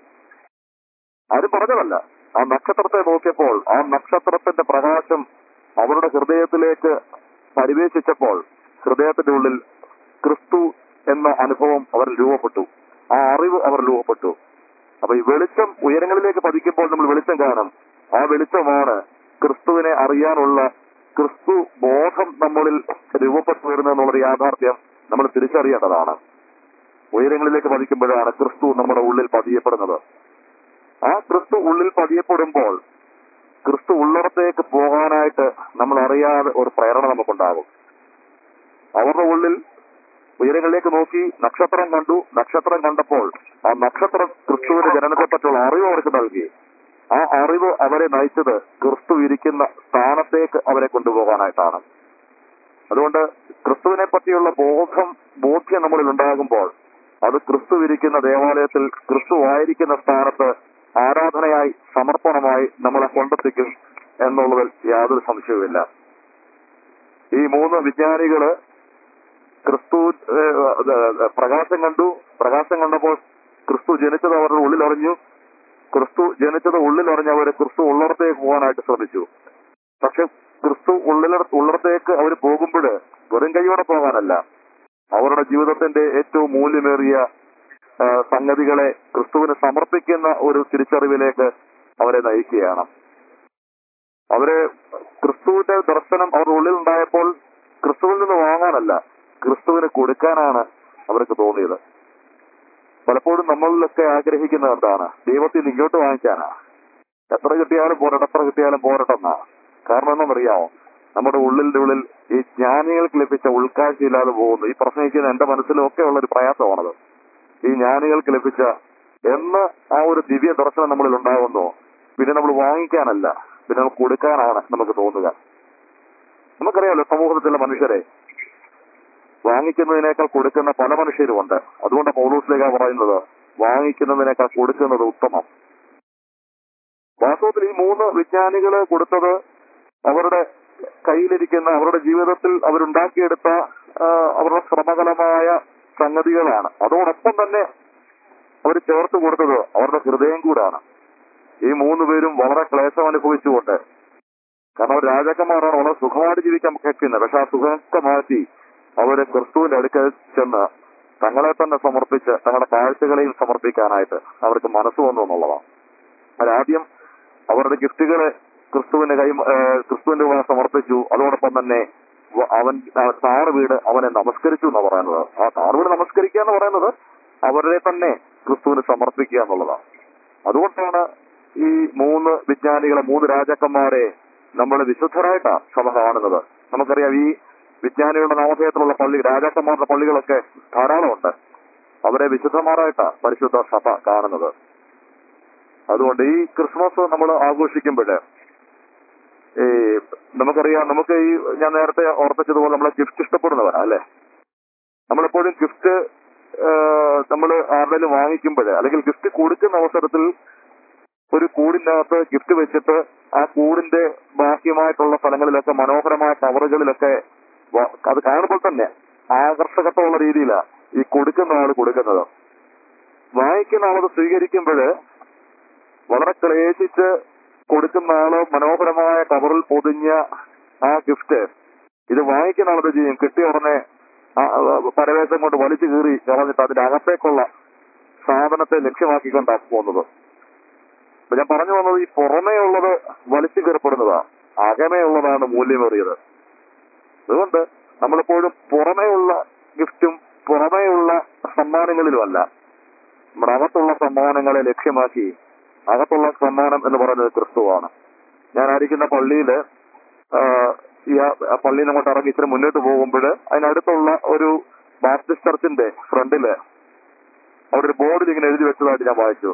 ആരും പറഞ്ഞതല്ല ആ നക്ഷത്രത്തെ നോക്കിയപ്പോൾ ആ നക്ഷത്രത്തിന്റെ പ്രകാശം അവരുടെ ഹൃദയത്തിലേക്ക് പരിവേശിച്ചപ്പോൾ ഹൃദയത്തിന്റെ ഉള്ളിൽ ക്രിസ്തു എന്ന അനുഭവം അവർ രൂപപ്പെട്ടു ആ അറിവ് അവർ രൂപപ്പെട്ടു അപ്പൊ ഈ വെളിച്ചം ഉയരങ്ങളിലേക്ക് പതിക്കുമ്പോൾ നമ്മൾ വെളിച്ചം കാണും ആ വെളിച്ചമാണ് ക്രിസ്തുവിനെ അറിയാനുള്ള ക്രിസ്തു ബോധം നമ്മളിൽ രൂപപ്പെട്ടു വരുന്നത് എന്നുള്ളൊരു യാഥാർത്ഥ്യം നമ്മൾ തിരിച്ചറിയേണ്ടതാണ് ഉയരങ്ങളിലേക്ക് പതിക്കുമ്പോഴാണ് ക്രിസ്തു നമ്മുടെ ഉള്ളിൽ പതിയപ്പെടുന്നത് ആ ക്രിസ്തു ഉള്ളിൽ പതിയപ്പെടുമ്പോൾ ക്രിസ്തു ഉള്ളിടത്തേക്ക് പോകാനായിട്ട് നമ്മൾ അറിയാതെ ഒരു പ്രേരണ നമുക്കുണ്ടാകും അവരുടെ ഉള്ളിൽ ഉയരങ്ങളിലേക്ക് നോക്കി നക്ഷത്രം കണ്ടു നക്ഷത്രം കണ്ടപ്പോൾ ആ നക്ഷത്രം ക്രിസ്തുവിന്റെ ജനനത്തെ പറ്റിയുള്ള അറിവ് അവർക്ക് നൽകി ആ അറിവ് അവരെ നയിച്ചത് ക്രിസ്തു ഇരിക്കുന്ന സ്ഥാനത്തേക്ക് അവരെ കൊണ്ടുപോകാനായിട്ടാണ് അതുകൊണ്ട് ക്രിസ്തുവിനെ പറ്റിയുള്ള ബോധം ബോധ്യം നമ്മളിൽ ഉണ്ടാകുമ്പോൾ അത് ക്രിസ്തു ഇരിക്കുന്ന ദേവാലയത്തിൽ ക്രിസ്തു ആയിരിക്കുന്ന സ്ഥാനത്ത് ആരാധനയായി സമർപ്പണമായി നമ്മളെ കൊണ്ടെത്തിക്കും എന്നുള്ളതിൽ യാതൊരു സംശയവുമില്ല ഈ മൂന്ന് വിജ്ഞാനികള് ക്രിസ്തു ഏഹ്, അത് പ്രകാശം കണ്ടു പ്രകാശം കണ്ടപ്പോൾ ക്രിസ്തു ജനിച്ചത് അവരുടെ ഉള്ളിൽ അറിഞ്ഞു ക്രിസ്തു ജനിച്ചത് ഉള്ളിൽ അറിഞ്ഞവര് ക്രിസ്തു ഉള്ളിടത്തേക്ക് പോകാനായിട്ട് ശ്രമിച്ചു പക്ഷെ ക്രിസ്തു ഉള്ളില ഉള്ളിടത്തേക്ക് അവർ പോകുമ്പോൾ വെറും കൈയോടെ പോകാനല്ല അവരുടെ ജീവിതത്തിന്റെ ഏറ്റവും മൂല്യമേറിയ ആ, സംഗതികളെ ക്രിസ്തുവിന് സമർപ്പിക്കുന്ന ഒരു തിരിച്ചറിവിലേക്ക് അവരെ നയിക്കുകയാണ് അവര് ക്രിസ്തുവിന്റെ ദർശനം അവരുടെ ഉള്ളിൽ ഉണ്ടായപ്പോൾ ക്രിസ്തുവിൽ നിന്ന് വാങ്ങാനല്ല ക്രിസ്തുവിന് കൊടുക്കാനാണ് അവർക്ക് തോന്നിയത് പലപ്പോഴും നമ്മളിലൊക്കെ ആഗ്രഹിക്കുന്നത് എന്താണ് ദൈവത്തിൽ നിന്ന് ഇങ്ങോട്ട് വാങ്ങിക്കാനാ എത്ര കിട്ടിയാലും പോരട്ടെ എത്ര കിട്ടിയാലും പോരട്ടെന്നാ കാരണം എന്നറിയാമോ നമ്മുടെ ഉള്ളിന്റെ ഉള്ളിൽ ഈ ജ്ഞാനികൾക്ക് ലഭിച്ച ഉൾക്കാഴ്ചയില്ലാതെ പോകുന്നു ഈ പ്രസംഗിക്കുന്ന എന്റെ മനസ്സിലൊക്കെ ഉള്ള ഒരു പ്രയാസമാണത് ഈ ജ്ഞാനികൾക്ക് ലഭിച്ച എന്ന് ആ ഒരു ദിവ്യ ദർശനം നമ്മളിൽ ഉണ്ടാകുന്നു പിന്നെ നമ്മൾ വാങ്ങിക്കാനല്ല പിന്നെ നമ്മൾ കൊടുക്കാനാണ് നമുക്ക് തോന്നുക നമുക്കറിയാമല്ലോ സമൂഹത്തിലെ മനുഷ്യരെ വാങ്ങിക്കുന്നതിനേക്കാൾ കൊടുക്കുന്ന പല മനുഷ്യരുമുണ്ട് അതുകൊണ്ട് പൗലൂസിലേക്കാ പറയുന്നത് വാങ്ങിക്കുന്നതിനേക്കാൾ കൊടുക്കുന്നത് ഉത്തമം വാസ്തവത്തിൽ ഈ മൂന്ന് വിജ്ഞാനികള് കൊടുത്തത് അവരുടെ കയ്യിലിരിക്കുന്ന അവരുടെ ജീവിതത്തിൽ അവരുണ്ടാക്കിയെടുത്ത ആ, അവരുടെ ശ്രമകലമായ സംഗതികളാണ് അതോടൊപ്പം തന്നെ അവർ ചേർത്ത് കൊടുത്തത് അവരുടെ ഹൃദയം കൂടാണ് ഈ മൂന്ന് പേരും വളരെ ക്ലേശം അനുഭവിച്ചുകൊണ്ട് കാരണം അവർ രാജാക്കന്മാരാണ് വളരെ സുഖമായിട്ട് ജീവിക്കാൻ കേൾക്കുന്നത് പക്ഷെ ആ സുഖമൊക്കെ മാറ്റി അവര് ക്രിസ്തുവിന്റെ അടുക്കൽ ചെന്ന് തങ്ങളെ തന്നെ സമർപ്പിച്ച് തങ്ങളുടെ കാഴ്ചകളെയും സമർപ്പിക്കാനായിട്ട് അവർക്ക് മനസ്സ് വന്നു എന്നുള്ളതാണ് അവരാദ്യം അവരുടെ ഗിഫ്റ്റുകളെ ക്രിസ്തുവിന്റെ കൈ ഏഹ് ക്രിസ്തുവിന്റെ മുമ്പിൽ സമർപ്പിച്ചു അതോടൊപ്പം തന്നെ വ- അവൻ ആ താറ് വീട് അവനെ നമസ്കരിച്ചു എന്ന് പറയുന്നത് ആ താറ് വീട് നമസ്കരിക്കുക എന്ന് പറയുന്നത് അവരെ തന്നെ ക്രിസ്തുവിന് സമർപ്പിക്കുക എന്നുള്ളതാണ് അതുകൊണ്ടാണ് ഈ മൂന്ന് വിജ്ഞാനികളെ മൂന്ന് രാജാക്കന്മാരെ നമ്മൾ വിശുദ്ധരായിട്ടാ സഭ കാണുന്നത് നമുക്കറിയാം ഈ വിജ്ഞാനികളുടെ നാമധേയത്തിലുള്ള പള്ളി രാജാക്കന്മാരുടെ പള്ളികളൊക്കെ ധാരാളമുണ്ട് അവരെ വിശുദ്ധന്മാരായിട്ടാ പരിശുദ്ധ സഭ കാണുന്നത് അതുകൊണ്ട് ഈ ക്രിസ്മസ് നമ്മൾ ആഘോഷിക്കുമ്പോൾ ഈ നമുക്കറിയാം നമുക്ക് ഈ ഞാൻ നേരത്തെ ഓർപ്പിച്ചതുപോലെ നമ്മളെ ഗിഫ്റ്റ് ഇഷ്ടപ്പെടുന്നവരാ അല്ലെ നമ്മളെപ്പോഴും ഗിഫ്റ്റ് നമ്മൾ ആരുടെയും വാങ്ങിക്കുമ്പോൾ അല്ലെങ്കിൽ ഗിഫ്റ്റ് കൊടുക്കുന്ന അവസരത്തിൽ ഒരു കൂടിനകത്ത് ഗിഫ്റ്റ് വെച്ചിട്ട് ആ കൂടിന്റെ ബാഹ്യമായിട്ടുള്ള സ്ഥലങ്ങളിലൊക്കെ മനോഹരമായ കവറുകളിലൊക്കെ വ- അത് കാണുമ്പോൾ തന്നെ ആകർഷകത്വമുള്ള രീതിയിലാണ് ഈ കൊടുക്കുന്ന ആള് കൊടുക്കുന്നത് വാങ്ങിക്കുന്ന ആളത് സ്വീകരിക്കുമ്പോൾ വളരെ ക്ലേശിച്ച് കൊടുക്കുന്ന ആള് മനോഹരമായ കവറിൽ പൊതിഞ്ഞ ആ ഗിഫ്റ്റ് ഇത് വാങ്ങിക്കുന്ന ആളത് ചെയ്യും കിട്ടിയ ഉടനെ ആ, ആ, പരവേശം കൊണ്ട് വലിച്ചു കീറി കളഞ്ഞിട്ട് അതിന്റെ അകത്തേക്കുള്ള സാധനത്തെ ലക്ഷ്യമാക്കിക്കൊണ്ടാണ് പോകുന്നത് അപ്പൊ ഞാൻ പറഞ്ഞു വന്നത് ഈ പുറമേ ഉള്ളത് വലിച്ചു കീറപ്പെടുന്നതാ അകമേ ഉള്ളതാണ് മൂല്യമേറിയത് അതുകൊണ്ട് നമ്മളെപ്പോഴും പുറമേയുള്ള ഗിഫ്റ്റും പുറമേയുള്ള സമ്മാനങ്ങളിലുമല്ല നമ്മുടെ അകത്തുള്ള സമ്മാനങ്ങളെ ലക്ഷ്യമാക്കി അകത്തുള്ള സമ്മാനം എന്ന് പറയുന്നത് ക്രിസ്തുവാണ് ഞാൻ ആയിരിക്കുന്ന പള്ളിയില് ആ, ഈ ആ- ആ പള്ളിയിൽ നിന്ന് അങ്ങോട്ട് ഇറങ്ങി ഇച്ചിരി മുന്നോട്ട് പോകുമ്പോൾ അതിനടുത്തുള്ള ഒരു ബാപ്റ്റിസ്റ്റ് ചർച്ചിന്റെ ഫ്രണ്ടില് അവിടെ ഒരു ബോർഡിൽ ഇങ്ങനെ എഴുതി വെച്ചതായിട്ട് ഞാൻ വായിച്ചു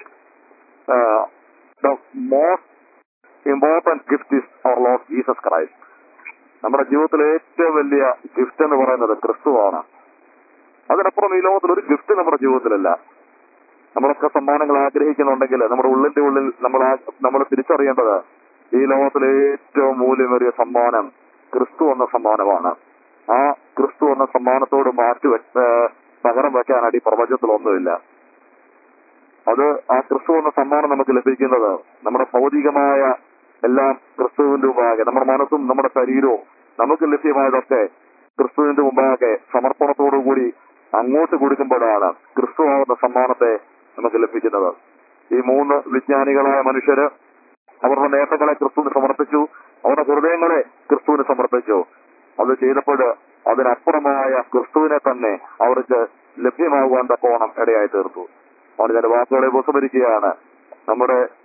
the most important gift is our lord Jesus Christ നമ്മുടെ ജീവിതത്തിലെ ഏറ്റവും വലിയ ഗിഫ്റ്റ് എന്ന് പറയുന്നത് ക്രിസ്തുവാണ് അതിനപ്പുറം ഈ ലോകത്തിൽ ഒരു ഗിഫ്റ്റ് നമ്മുടെ ജീവിതത്തിലല്ല നമ്മളൊക്കെ സമ്മാനങ്ങൾ ആഗ്രഹിക്കുന്നുണ്ടെങ്കിൽ നമ്മുടെ ഉള്ളിന്റെ ഉള്ളിൽ നമ്മൾ നമ്മൾ തിരിച്ചറിയേണ്ടത് ഈ ലോകത്തിലെ ഏറ്റവും മൂല്യമേറിയ സമ്മാനം ക്രിസ്തു എന്ന സമ്മാനമാണ് ആ ക്രിസ്തു എന്ന സമ്മാനത്തോട് മാറ്റി വെ- ഏഹ് പകരം വെക്കാനായിട്ട് ഈ പ്രപഞ്ചത്തിലൊന്നുമില്ല അത് ആ ക്രിസ്തു എന്ന സമ്മാനം നമുക്ക് ലഭിക്കുന്നത് നമ്മുടെ ഭൗതികമായ എല്ലാം ക്രിസ്തുവിന്റെ മുമ്പാകെ നമ്മുടെ മനസ്സും നമ്മുടെ ശരീരവും നമുക്ക് ലഭ്യമായതൊക്കെ ക്രിസ്തുവിന്റെ മുമ്പാകെ സമർപ്പണത്തോടുകൂടി അങ്ങോട്ട് കൊടുക്കുമ്പോഴാണ് ക്രിസ്തു ആവുന്ന സമ്മാനത്തെ നമുക്ക് ലഭിക്കുന്നത് ഈ മൂന്ന് വിജ്ഞാനികളായ മനുഷ്യര് അവരുടെ നേട്ടങ്ങളെ ക്രിസ്തുവിന് സമർപ്പിച്ചു അവരുടെ ഹൃദയങ്ങളെ ക്രിസ്തുവിന് സമർപ്പിച്ചു അത് ചെയ്തപ്പോൾ അതിനപ്പുറമായ ക്രിസ്തുവിനെ തന്നെ അവർക്ക് ലഭ്യമാകുവാൻ തക്കോണം ഇടയായി തീർത്തു അതുകൊണ്ട് ഞാൻ വാക്കുകളെ ഉപസംഹരിക്കുകയാണ് നമ്മുടെ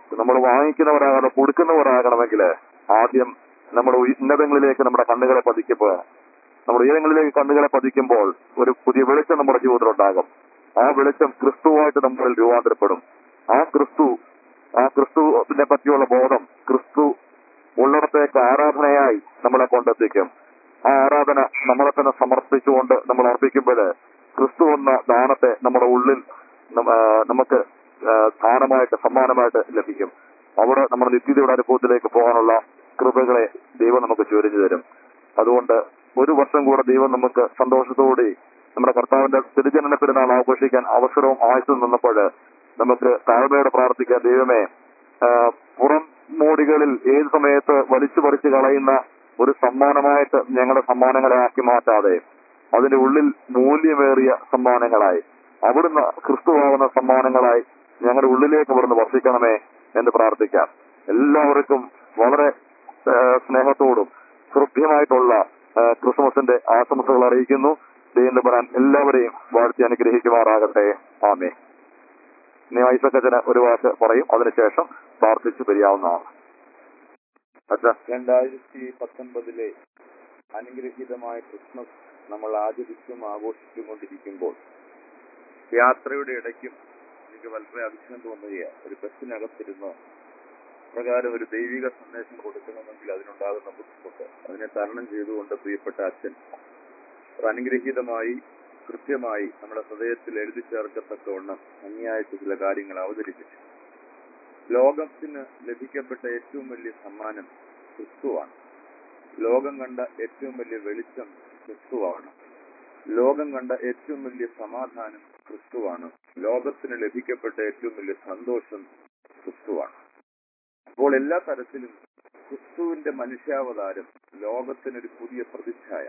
നമ്മൾ വാങ്ങിക്കുന്നവരാകണം കൊടുക്കുന്നവരാകണമെങ്കിൽ ആദ്യം നമ്മുടെ ഉന്നതങ്ങളിലേക്ക് നമ്മുടെ കണ്ണുകളെ പതിക്കുമ്പോൾ നമ്മുടെ ഉയരങ്ങളിലേക്ക് കണ്ണുകളെ പതിക്കുമ്പോൾ ഒരു പുതിയ വെളിച്ചം നമ്മുടെ ജീവിതത്തിൽ ഉണ്ടാകും ആ വെളിച്ചം ക്രിസ്തുവായിട്ട് നമ്മളിൽ രൂപാന്തരപ്പെടും ആ ക്രിസ്തു ആ ക്രിസ്തുവിനെ പറ്റിയുള്ള ബോധം ക്രിസ്തു ഉള്ളിടത്തേക്ക് ആരാധനയായി നമ്മളെ കൊണ്ടെത്തിക്കും ആ ആരാധന നമ്മളെ തന്നെ സമർപ്പിച്ചുകൊണ്ട് നമ്മൾ അർപ്പിക്കുമ്പോൾ ക്രിസ്തു എന്ന ദാനത്തെ നമ്മുടെ ഉള്ളിൽ നമ്മ- ആ, നമുക്ക് ആ, ദാനമായിട്ട് സമ്മാനമായിട്ട് ലഭിക്കും അവിടെ നമ്മുടെ നിത്യതയുടെ അനുഭവത്തിലേക്ക് പോകാനുള്ള കൃപകളെ ദൈവം നമുക്ക് ചൊരിഞ്ഞു തരും അതുകൊണ്ട് ഒരു വർഷം കൂടെ ദൈവം നമുക്ക് സന്തോഷത്തോടെ നമ്മുടെ കർത്താവിന്റെ തിരുജനന പെരുന്നാൾ ആഘോഷിക്കാൻ അവസരവും ആയുസും നിന്നപ്പോൾ നമുക്ക് താഴ്മയോടെ പ്രാർത്ഥിക്കാം ദൈവമേ ആ, പുറം മോടികളിൽ ഏത് സമയത്ത് വലിച്ചു പറിച്ചു കളയുന്ന ഒരു സമ്മാനമായിട്ട് ഞങ്ങളുടെ സമ്മാനങ്ങളെ ആക്കി മാറ്റാതെ അതിന്റെ ഉള്ളിൽ മൂല്യമേറിയ സമ്മാനങ്ങളായി അവിടുന്ന് ക്രിസ്തുവാകുന്ന സമ്മാനങ്ങളായി ഞങ്ങളുടെ ഉള്ളിലേക്ക് അവിടുന്ന് വസിക്കണമേ എന്ന് പ്രാർത്ഥിക്കാം എല്ലാവർക്കും വളരെ ആ, സ്നേഹത്തോടും ഹൃദ്യമായിട്ടുള്ള ആ, ക്രിസ്മസിന്റെ ആശംസകൾ അറിയിക്കുന്നു ദൈവം പറയാൻ എല്ലാവരെയും വാഴ്ത്തി അനുഗ്രഹിക്കുമാറാകട്ടെ ആമേ ഇനി ഐസക്കച്ചന് ഒരു വാക്ക് പറയും അതിനുശേഷം പ്രാർത്ഥിച്ചു പിരിയാവുന്നതാണ് അച്ഛാ രണ്ടായിരത്തി പത്തൊൻപതിലെ അനുഗ്രഹീതമായ ക്രിസ്മസ് നമ്മൾ ആചരിച്ചും ആഘോഷിച്ചും കൊണ്ടിരിക്കുമ്പോൾ യാത്രയുടെ ഇടയ്ക്കും എനിക്ക് വളരെ അതിശയം തോന്നുകയാണ് ഒരു ബസ്സിനകത്തിരുന്ന് പ്രകാരം ഒരു ദൈവിക സന്ദേശം കൊടുക്കണമെങ്കിൽ അതിനുണ്ടാകുന്ന ബുദ്ധിമുട്ട് അതിനെ തരണം ചെയ്തുകൊണ്ട് പ്രിയപ്പെട്ട അച്ഛൻ ഒരു അനുഗ്രഹീതമായി കൃത്യമായി നമ്മുടെ ഹൃദയത്തിൽ എഴുതി ചേർക്കത്തക്കവണ്ണം ഭംഗിയായിട്ട് ചില കാര്യങ്ങൾ അവതരിപ്പിച്ചു ലോകത്തിന് ലഭിക്കപ്പെട്ട ഏറ്റവും വലിയ സമ്മാനം ക്രിസ്തുവാണ് ലോകം കണ്ട ഏറ്റവും വലിയ വെളിച്ചം ക്രിസ്തുവാണ് ലോകം കണ്ട ഏറ്റവും വലിയ സമാധാനം ക്രിസ്തുവാണ് ലോകത്തിന് ലഭിക്കപ്പെട്ട ഏറ്റവും വലിയ സന്തോഷം ക്രിസ്തുവാണ് അപ്പോൾ എല്ലാ തരത്തിലും ക്രിസ്തുവിന്റെ മനുഷ്യാവതാരം ലോകത്തിനൊരു പുതിയ പ്രതിച്ഛായ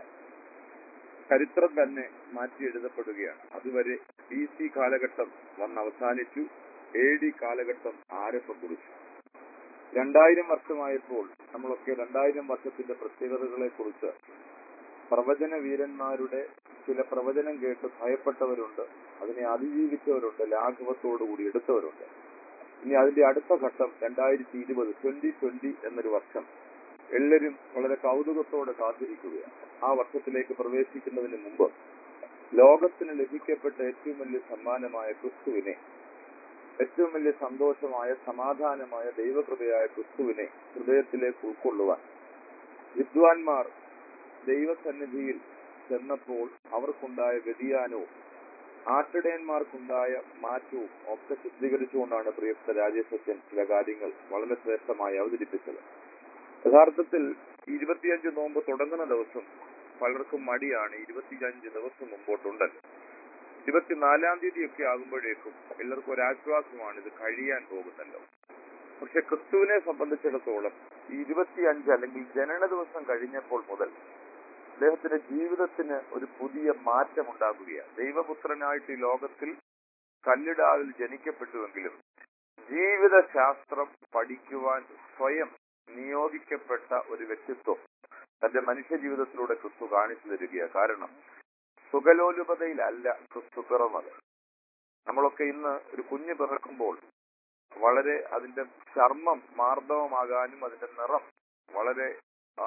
ചരിത്രം തന്നെ മാറ്റി എഴുതപ്പെടുകയാണ് അതുവരെ ബി സി കാലഘട്ടം വന്ന് അവസാനിച്ചു എ ഡി കാലഘട്ടം ആരംഭം കുറിച്ചു രണ്ടായിരം വർഷമായപ്പോൾ നമ്മളൊക്കെ രണ്ടായിരം വർഷത്തിന്റെ പ്രത്യേകതകളെ കുറിച്ച് പ്രവചന വീരന്മാരുടെ ചില പ്രവചനം കേട്ട് ഭയപ്പെട്ടവരുണ്ട് അതിനെ അതിജീവിച്ചവരുണ്ട് ലാഘവത്തോടുകൂടി എടുത്തവരുണ്ട് ഇനി അതിന്റെ അടുത്ത ഘട്ടം രണ്ടായിരത്തി ഇരുപത് ട്വന്റി ട്വന്റി എന്നൊരു വർഷം എല്ലാവരും വളരെ കൗതുകത്തോടെ കാത്തിരിക്കുകയാണ് ആ വർഷത്തിലേക്ക് പ്രവേശിക്കുന്നതിന് മുമ്പ് ലോകത്തിന് ലഭിക്കപ്പെട്ട ഏറ്റവും വലിയ സമ്മാനമായ ക്രിസ്തുവിനെ ഏറ്റവും വലിയ സന്തോഷമായ സമാധാനമായ ദൈവകൃപയായ ക്രിസ്തുവിനെ ഹൃദയത്തിലേക്ക് ഉൾക്കൊള്ളുവാൻ വിദ്വാൻമാർ ദൈവസന്നിധിയിൽ ചെന്നപ്പോൾ അവർക്കുണ്ടായ വ്യതിയാനവും ആട്ടിടയന്മാർക്കുണ്ടായ മാറ്റവും ഒക്കെ ചിത്രീകരിച്ചുകൊണ്ടാണ് പ്രിയപ്പെട്ട രാജേഷ് അച്ഛൻ ചില കാര്യങ്ങൾ വളരെ ശ്രേഷ്ഠമായി അവതരിപ്പിച്ചത് യഥാർത്ഥത്തിൽ ഇരുപത്തിയഞ്ച് നോമ്പ് തുടങ്ങുന്ന ദിവസം പലർക്കും മടിയാണ് ഇരുപത്തിയഞ്ച് ദിവസം മുമ്പോട്ടുണ്ടല്ലോ ഇരുപത്തിനാലാം തീയതി ഒക്കെ ആകുമ്പോഴേക്കും എല്ലാവർക്കും ഒരു ആശ്വാസമാണ് ഇത് കഴിയാൻ പോകുന്നല്ലോ പക്ഷെ ക്രിസ്തുവിനെ സംബന്ധിച്ചിടത്തോളം ഈ ഇരുപത്തിയഞ്ച് അല്ലെങ്കിൽ ജനന ദിവസം കഴിഞ്ഞപ്പോൾ മുതൽ അദ്ദേഹത്തിന്റെ ജീവിതത്തിന് ഒരു പുതിയ മാറ്റം ഉണ്ടാകുകയാണ് ദൈവപുത്രനായിട്ട് ഈ ലോകത്തിൽ കല്ലിടാവിൽ ജനിക്കപ്പെട്ടുവെങ്കിലും ജീവിതശാസ്ത്രം പഠിക്കുവാൻ സ്വയം നിയോഗിക്കപ്പെട്ട ഒരു വ്യക്തിത്വം തന്റെ മനുഷ്യ ജീവിതത്തിലൂടെ ക്രിസ്തു കാണിച്ചു തരികയാണ് കാരണം സുഖലോലുപതയിലല്ല ക്രിസ്തു പിറന്നത് നമ്മളൊക്കെ ഇന്ന് ഒരു കുഞ്ഞ് പിറക്കുമ്പോൾ വളരെ അതിന്റെ ചർമ്മം മാർദ്ദവമാകാനും അതിന്റെ നിറം വളരെ ആ,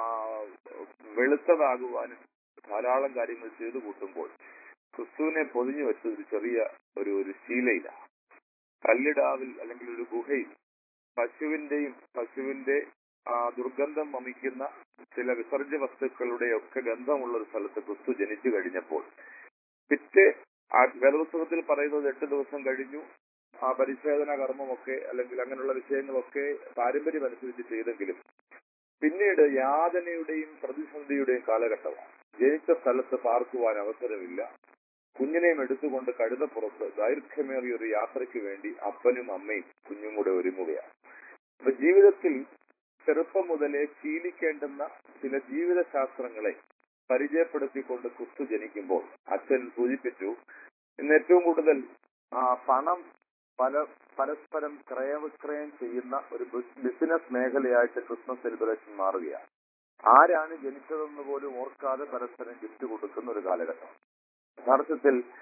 വെളുത്തതാകുവാനും ധാരാളം കാര്യങ്ങൾ ചെയ്തു കൂട്ടുമ്പോൾ ക്രിസ്തുവിനെ പൊതിഞ്ഞു വെച്ചത് ഒരു ചെറിയ ഒരു ഒരു ശീലയിലാണ് കല്ലിടാവിൽ അല്ലെങ്കിൽ ഒരു ഗുഹയിൽ പശുവിന്റെയും പശുവിന്റെ ആ ദുർഗന്ധം വമിക്കുന്ന ചില വിസർജ്യ വസ്തുക്കളുടെ ഒക്കെ ഗന്ധമുള്ള ഒരു സ്ഥലത്ത് ക്രിസ്തു ജനിച്ചു കഴിഞ്ഞപ്പോൾ പിറ്റേ ആ വേദപുസ്തകത്തിൽ പറയുന്നത് എട്ട് ദിവസം കഴിഞ്ഞു ആ പരിശോധന കർമ്മമൊക്കെ അല്ലെങ്കിൽ അങ്ങനെയുള്ള വിഷയങ്ങളൊക്കെ പാരമ്പര്യം അനുസരിച്ച് ചെയ്തെങ്കിലും പിന്നീട് യാതനയുടെയും പ്രതിസന്ധിയുടെയും കാലഘട്ടമാണ് ജനിച്ച സ്ഥലത്ത് പാർക്കുവാൻ അവസരമില്ല കുഞ്ഞിനെയും എടുത്തുകൊണ്ട് കഴുതപ്പുറത്ത് ദൈർഘ്യമേറിയ ഒരു യാത്രയ്ക്ക് വേണ്ടി അപ്പനും അമ്മയും കുഞ്ഞും കൂടെ ഒരുങ്ങുകയാണ് അപ്പൊ ജീവിതത്തിൽ ചെറുപ്പം മുതലേ ശീലിക്കേണ്ടുന്ന ചില ജീവിതശാസ്ത്രങ്ങളെ പരിചയപ്പെടുത്തിക്കൊണ്ട് ക്രിസ്തു ജനിക്കുമ്പോൾ അച്ഛൻ സൂചിപ്പിച്ചു ഇന്ന് ഏറ്റവും കൂടുതൽ ആ, പണം പല പരസ്പരം ക്രയവിക്രയം ചെയ്യുന്ന ഒരു ബിസ്- ബിസിനസ് മേഖലയായിട്ട് ക്രിസ്മസ് സെലിബ്രേഷൻ മാറുകയാണ് ആരാണ് ജനിച്ചതെന്ന് പോലും ഓർക്കാതെ പരസ്പരം ഗിഫ്റ്റ് കൊടുക്കുന്ന ഒരു കാലഘട്ടം യഥാർത്ഥത്തിൽ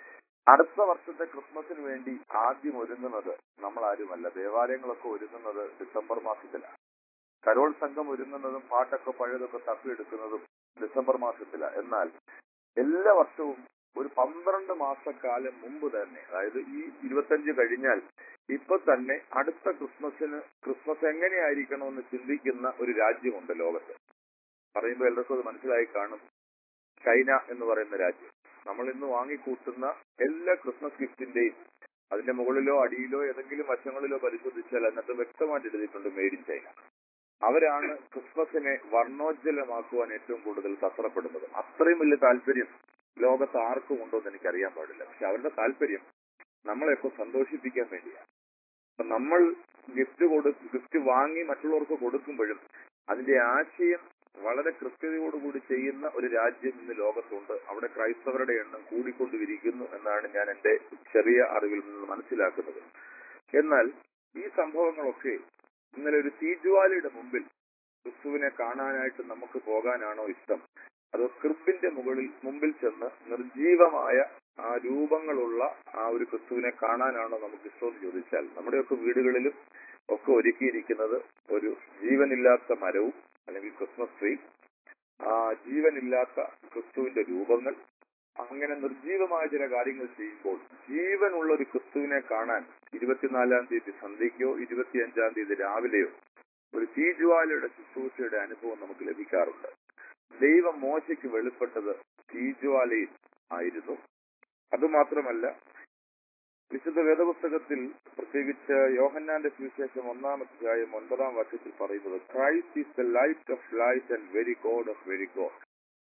അടുത്ത വർഷത്തെ ക്രിസ്മസിന് വേണ്ടി ആദ്യം ഒരുങ്ങുന്നത് നമ്മൾ ആരുമല്ല ദേവാലയങ്ങളൊക്കെ ഒരുങ്ങുന്നത് ഡിസംബർ മാസത്തിലാണ് കരോൾ സംഘം ഒരുങ്ങുന്നതും പാട്ടൊക്കെ പഴയതൊക്കെ തപ്പിയെടുക്കുന്നതും ഡിസംബർ മാസത്തിലാണ് എന്നാൽ എല്ലാ വർഷവും ഒരു പന്ത്രണ്ട് മാസക്കാലം മുമ്പ് തന്നെ അതായത് ഈ ഇരുപത്തഞ്ച് കഴിഞ്ഞാൽ ഇപ്പൊ തന്നെ അടുത്ത ക്രിസ്മസിന് ക്രിസ്മസ് എങ്ങനെയായിരിക്കണമെന്ന് ചിന്തിക്കുന്ന ഒരു രാജ്യമുണ്ട് ലോകത്ത് പറയുമ്പോൾ എല്ലാവർക്കും അത് മനസ്സിലായി കാണും ചൈന എന്ന് പറയുന്ന രാജ്യം നമ്മൾ ഇന്ന് വാങ്ങിക്കൂട്ടുന്ന എല്ലാ ക്രിസ്മസ് ഗിഫ്റ്റിന്റെയും അതിന്റെ മുകളിലോ അടിയിലോ ഏതെങ്കിലും വശങ്ങളിലോ പരിശോധിച്ചാൽ അതിനകത്ത് വ്യക്തമായിട്ട് എഴുതിയിട്ടുണ്ട് മെയ്ഡ് ഇൻ ചൈന അവരാണ് ക്രിസ്മസിനെ വർണ്ണോജ്വലമാക്കുവാൻ ഏറ്റവും കൂടുതൽ തത്രപ്പെടുന്നത് അത്രയും വലിയ താല്പര്യം ലോകത്ത് ആർക്കും ഉണ്ടോ എന്ന് എനിക്കറിയാൻ പാടില്ല പക്ഷെ അവരുടെ താല്പര്യം നമ്മളെയൊക്കെ സന്തോഷിപ്പിക്കാൻ വേണ്ടിയാണ് അപ്പൊ നമ്മൾ ഗിഫ്റ്റ് കൊടു ഗിഫ്റ്റ് വാങ്ങി മറ്റുള്ളവർക്ക് കൊടുക്കുമ്പോഴും അതിന്റെ ആശയം വളരെ കൃത്യതയോടുകൂടി ചെയ്യുന്ന ഒരു രാജ്യം ഇന്ന് ലോകത്തുണ്ട് അവിടെ ക്രൈസ്തവരുടെ എണ്ണം കൂടിക്കൊണ്ടിരിക്കുന്നു എന്നാണ് ഞാൻ എന്റെ ചെറിയ അറിവിൽ നിന്ന് മനസ്സിലാക്കുന്നത് എന്നാൽ ഈ സംഭവങ്ങളൊക്കെ ഇന്നലെ ഒരു തീജ്വാലയുടെ മുമ്പിൽ ക്രിസ്തുവിനെ കാണാനായിട്ട് നമുക്ക് പോകാനാണോ ഇഷ്ടം അതോ ക്രിബിന്റെ മുകളിൽ മുമ്പിൽ ചെന്ന് നിർജീവമായ ആ രൂപങ്ങളുള്ള ആ ഒരു ക്രിസ്തുവിനെ കാണാനാണോ നമുക്ക് ഇഷ്ടമെന്ന് ചോദിച്ചാൽ നമ്മുടെയൊക്കെ വീടുകളിലും ഒക്കെ ഒരുക്കിയിരിക്കുന്നത് ഒരു ജീവനില്ലാത്ത മരവും അല്ലെങ്കിൽ ക്രിസ്മസ് ട്രീ ആ ജീവനില്ലാത്ത ക്രിസ്തുവിന്റെ രൂപങ്ങൾ അങ്ങനെ നിർജീവമായ ചില കാര്യങ്ങൾ ചെയ്യുമ്പോൾ ജീവനുള്ള ഒരു ക്രിസ്തുവിനെ കാണാൻ ഇരുപത്തിനാലാം തീയതി സന്ധ്യയ്ക്കോ ഇരുപത്തിയഞ്ചാം തീയതി രാവിലെയോ ഒരു തീജ്വാലയുടെ ശുശ്രൂഷയുടെ അനുഭവം നമുക്ക് ലഭിക്കാറുണ്ട് ദൈവം മോശയ്ക്ക് വെളിപ്പെട്ടത് തീജ്വാലയിൽ ആയിരുന്നു അതുമാത്രമല്ല വിശുദ്ധ വേദപുസ്തകത്തിൽ പ്രത്യേകിച്ച് യോഹന്നാന്റെ സുവിശേഷം ഒന്നാം അധ്യായം ഒൻപതാം വാക്യത്തിൽ പറയുന്നത് Christ is the light of light and very god of very god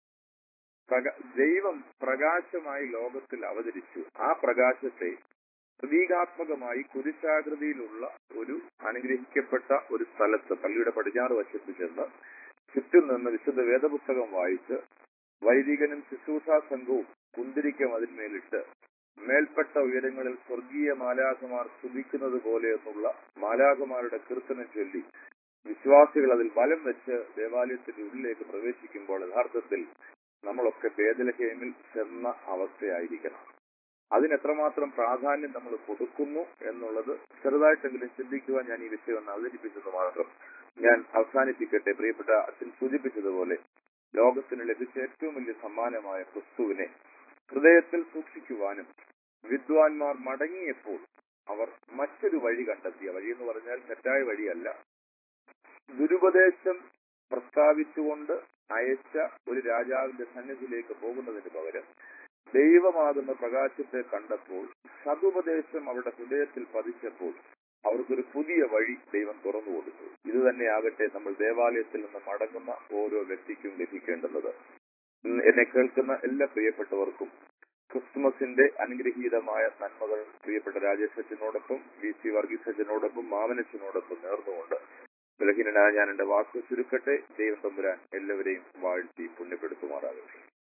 ദൈവം പ്രകാശമായി ലോകത്തിൽ അവതരിച്ചു ആ പ്രകാശത്തെ പ്രതീകാത്മകമായി കുരിശാകൃതിയിലുള്ള ഒരു അനുഗ്രഹിക്കപ്പെട്ട ഒരു സ്ഥലത്ത് പള്ളിയുടെ പടിഞ്ഞാറ് വശത്ത് ചെന്ന് ചുറ്റും നിന്ന് വിശുദ്ധ വേദപുസ്തകം വായിച്ച് വൈദികനും ശുശ്രൂഷാ സംഘവും കുന്തിരിക്കം അതിന്മേലിട്ട് മേൽപ്പെട്ട ഉയരങ്ങളിൽ സ്വർഗീയ മാലാഖമാർ സ്തുതിക്കുന്നത് പോലെ എന്നുള്ള മാലാഖമാരുടെ കീർത്തനം ചൊല്ലി വിശ്വാസികൾ അതിൽ ബലം വെച്ച് ദേവാലയത്തിന്റെ ഉള്ളിലേക്ക് പ്രവേശിക്കുമ്പോൾ യഥാർത്ഥത്തിൽ നമ്മളൊക്കെ ബേദലഹേമിൽ ചെന്ന അവസ്ഥയായിരിക്കണം അതിന് എത്രമാത്രം പ്രാധാന്യം നമ്മൾ കൊടുക്കുന്നു എന്നുള്ളത് ചെറുതായിട്ടെങ്കിലും ചിന്തിക്കുവാൻ ഞാൻ ഈ വിഷയം ഒന്ന് അവതരിപ്പിച്ചത് മാത്രം ഞാൻ അവസാനിപ്പിക്കട്ടെ പ്രിയപ്പെട്ട അച്ഛൻ സൂചിപ്പിച്ചതുപോലെ ലോകത്തിന് ലഭിച്ച ഏറ്റവും വലിയ സമ്മാനമായ ക്രിസ്തുവിനെ ഹൃദയത്തിൽ സൂക്ഷിക്കുവാനും വിദ്വാൻമാർ മടങ്ങിയപ്പോൾ അവർ മറ്റൊരു വഴി കണ്ടെത്തിയ വഴി എന്ന് പറഞ്ഞാൽ തെറ്റായ വഴിയല്ല ദുരുപദേശം പ്രസ്താവിച്ചുകൊണ്ട് അയച്ച ഒരു രാജാവിന്റെ സന്നിധിയിലേക്ക് പോകുന്നതിന് പകരം ദൈവമാകുന്ന പ്രകാശത്തെ കണ്ടപ്പോൾ സതുപദേശം അവരുടെ ഹൃദയത്തിൽ പതിച്ചപ്പോൾ അവർക്കൊരു പുതിയ വഴി ദൈവം തുറന്നു കൊടുത്തു ഇത് തന്നെയാകട്ടെ നമ്മൾ ദേവാലയത്തിൽ നിന്ന് മടങ്ങുന്ന ഓരോ വ്യക്തിക്കും ലഭിക്കേണ്ടുന്നത് ഇന്ന് എന്നെ കേൾക്കുന്ന എല്ലാ പ്രിയപ്പെട്ടവർക്കും ക്രിസ്തുമസിന്റെ അനുഗ്രഹീതമായ നന്മകൾ പ്രിയപ്പെട്ട രാജേഷ് അച്ഛനോടൊപ്പം വി സി വർഗീസ് അച്ഛനോടൊപ്പം മാമനച്ഛനോടൊപ്പം നേർന്നുകൊണ്ട് ബലഹീനനായ ഞാൻ എന്റെ വാക്ക് ചുരുക്കട്ടെ ദൈവം തമ്പുരാൻ എല്ലാവരെയും വാഴ്ത്തി പുണ്യപ്പെടുത്തുമാറാകട്ടെ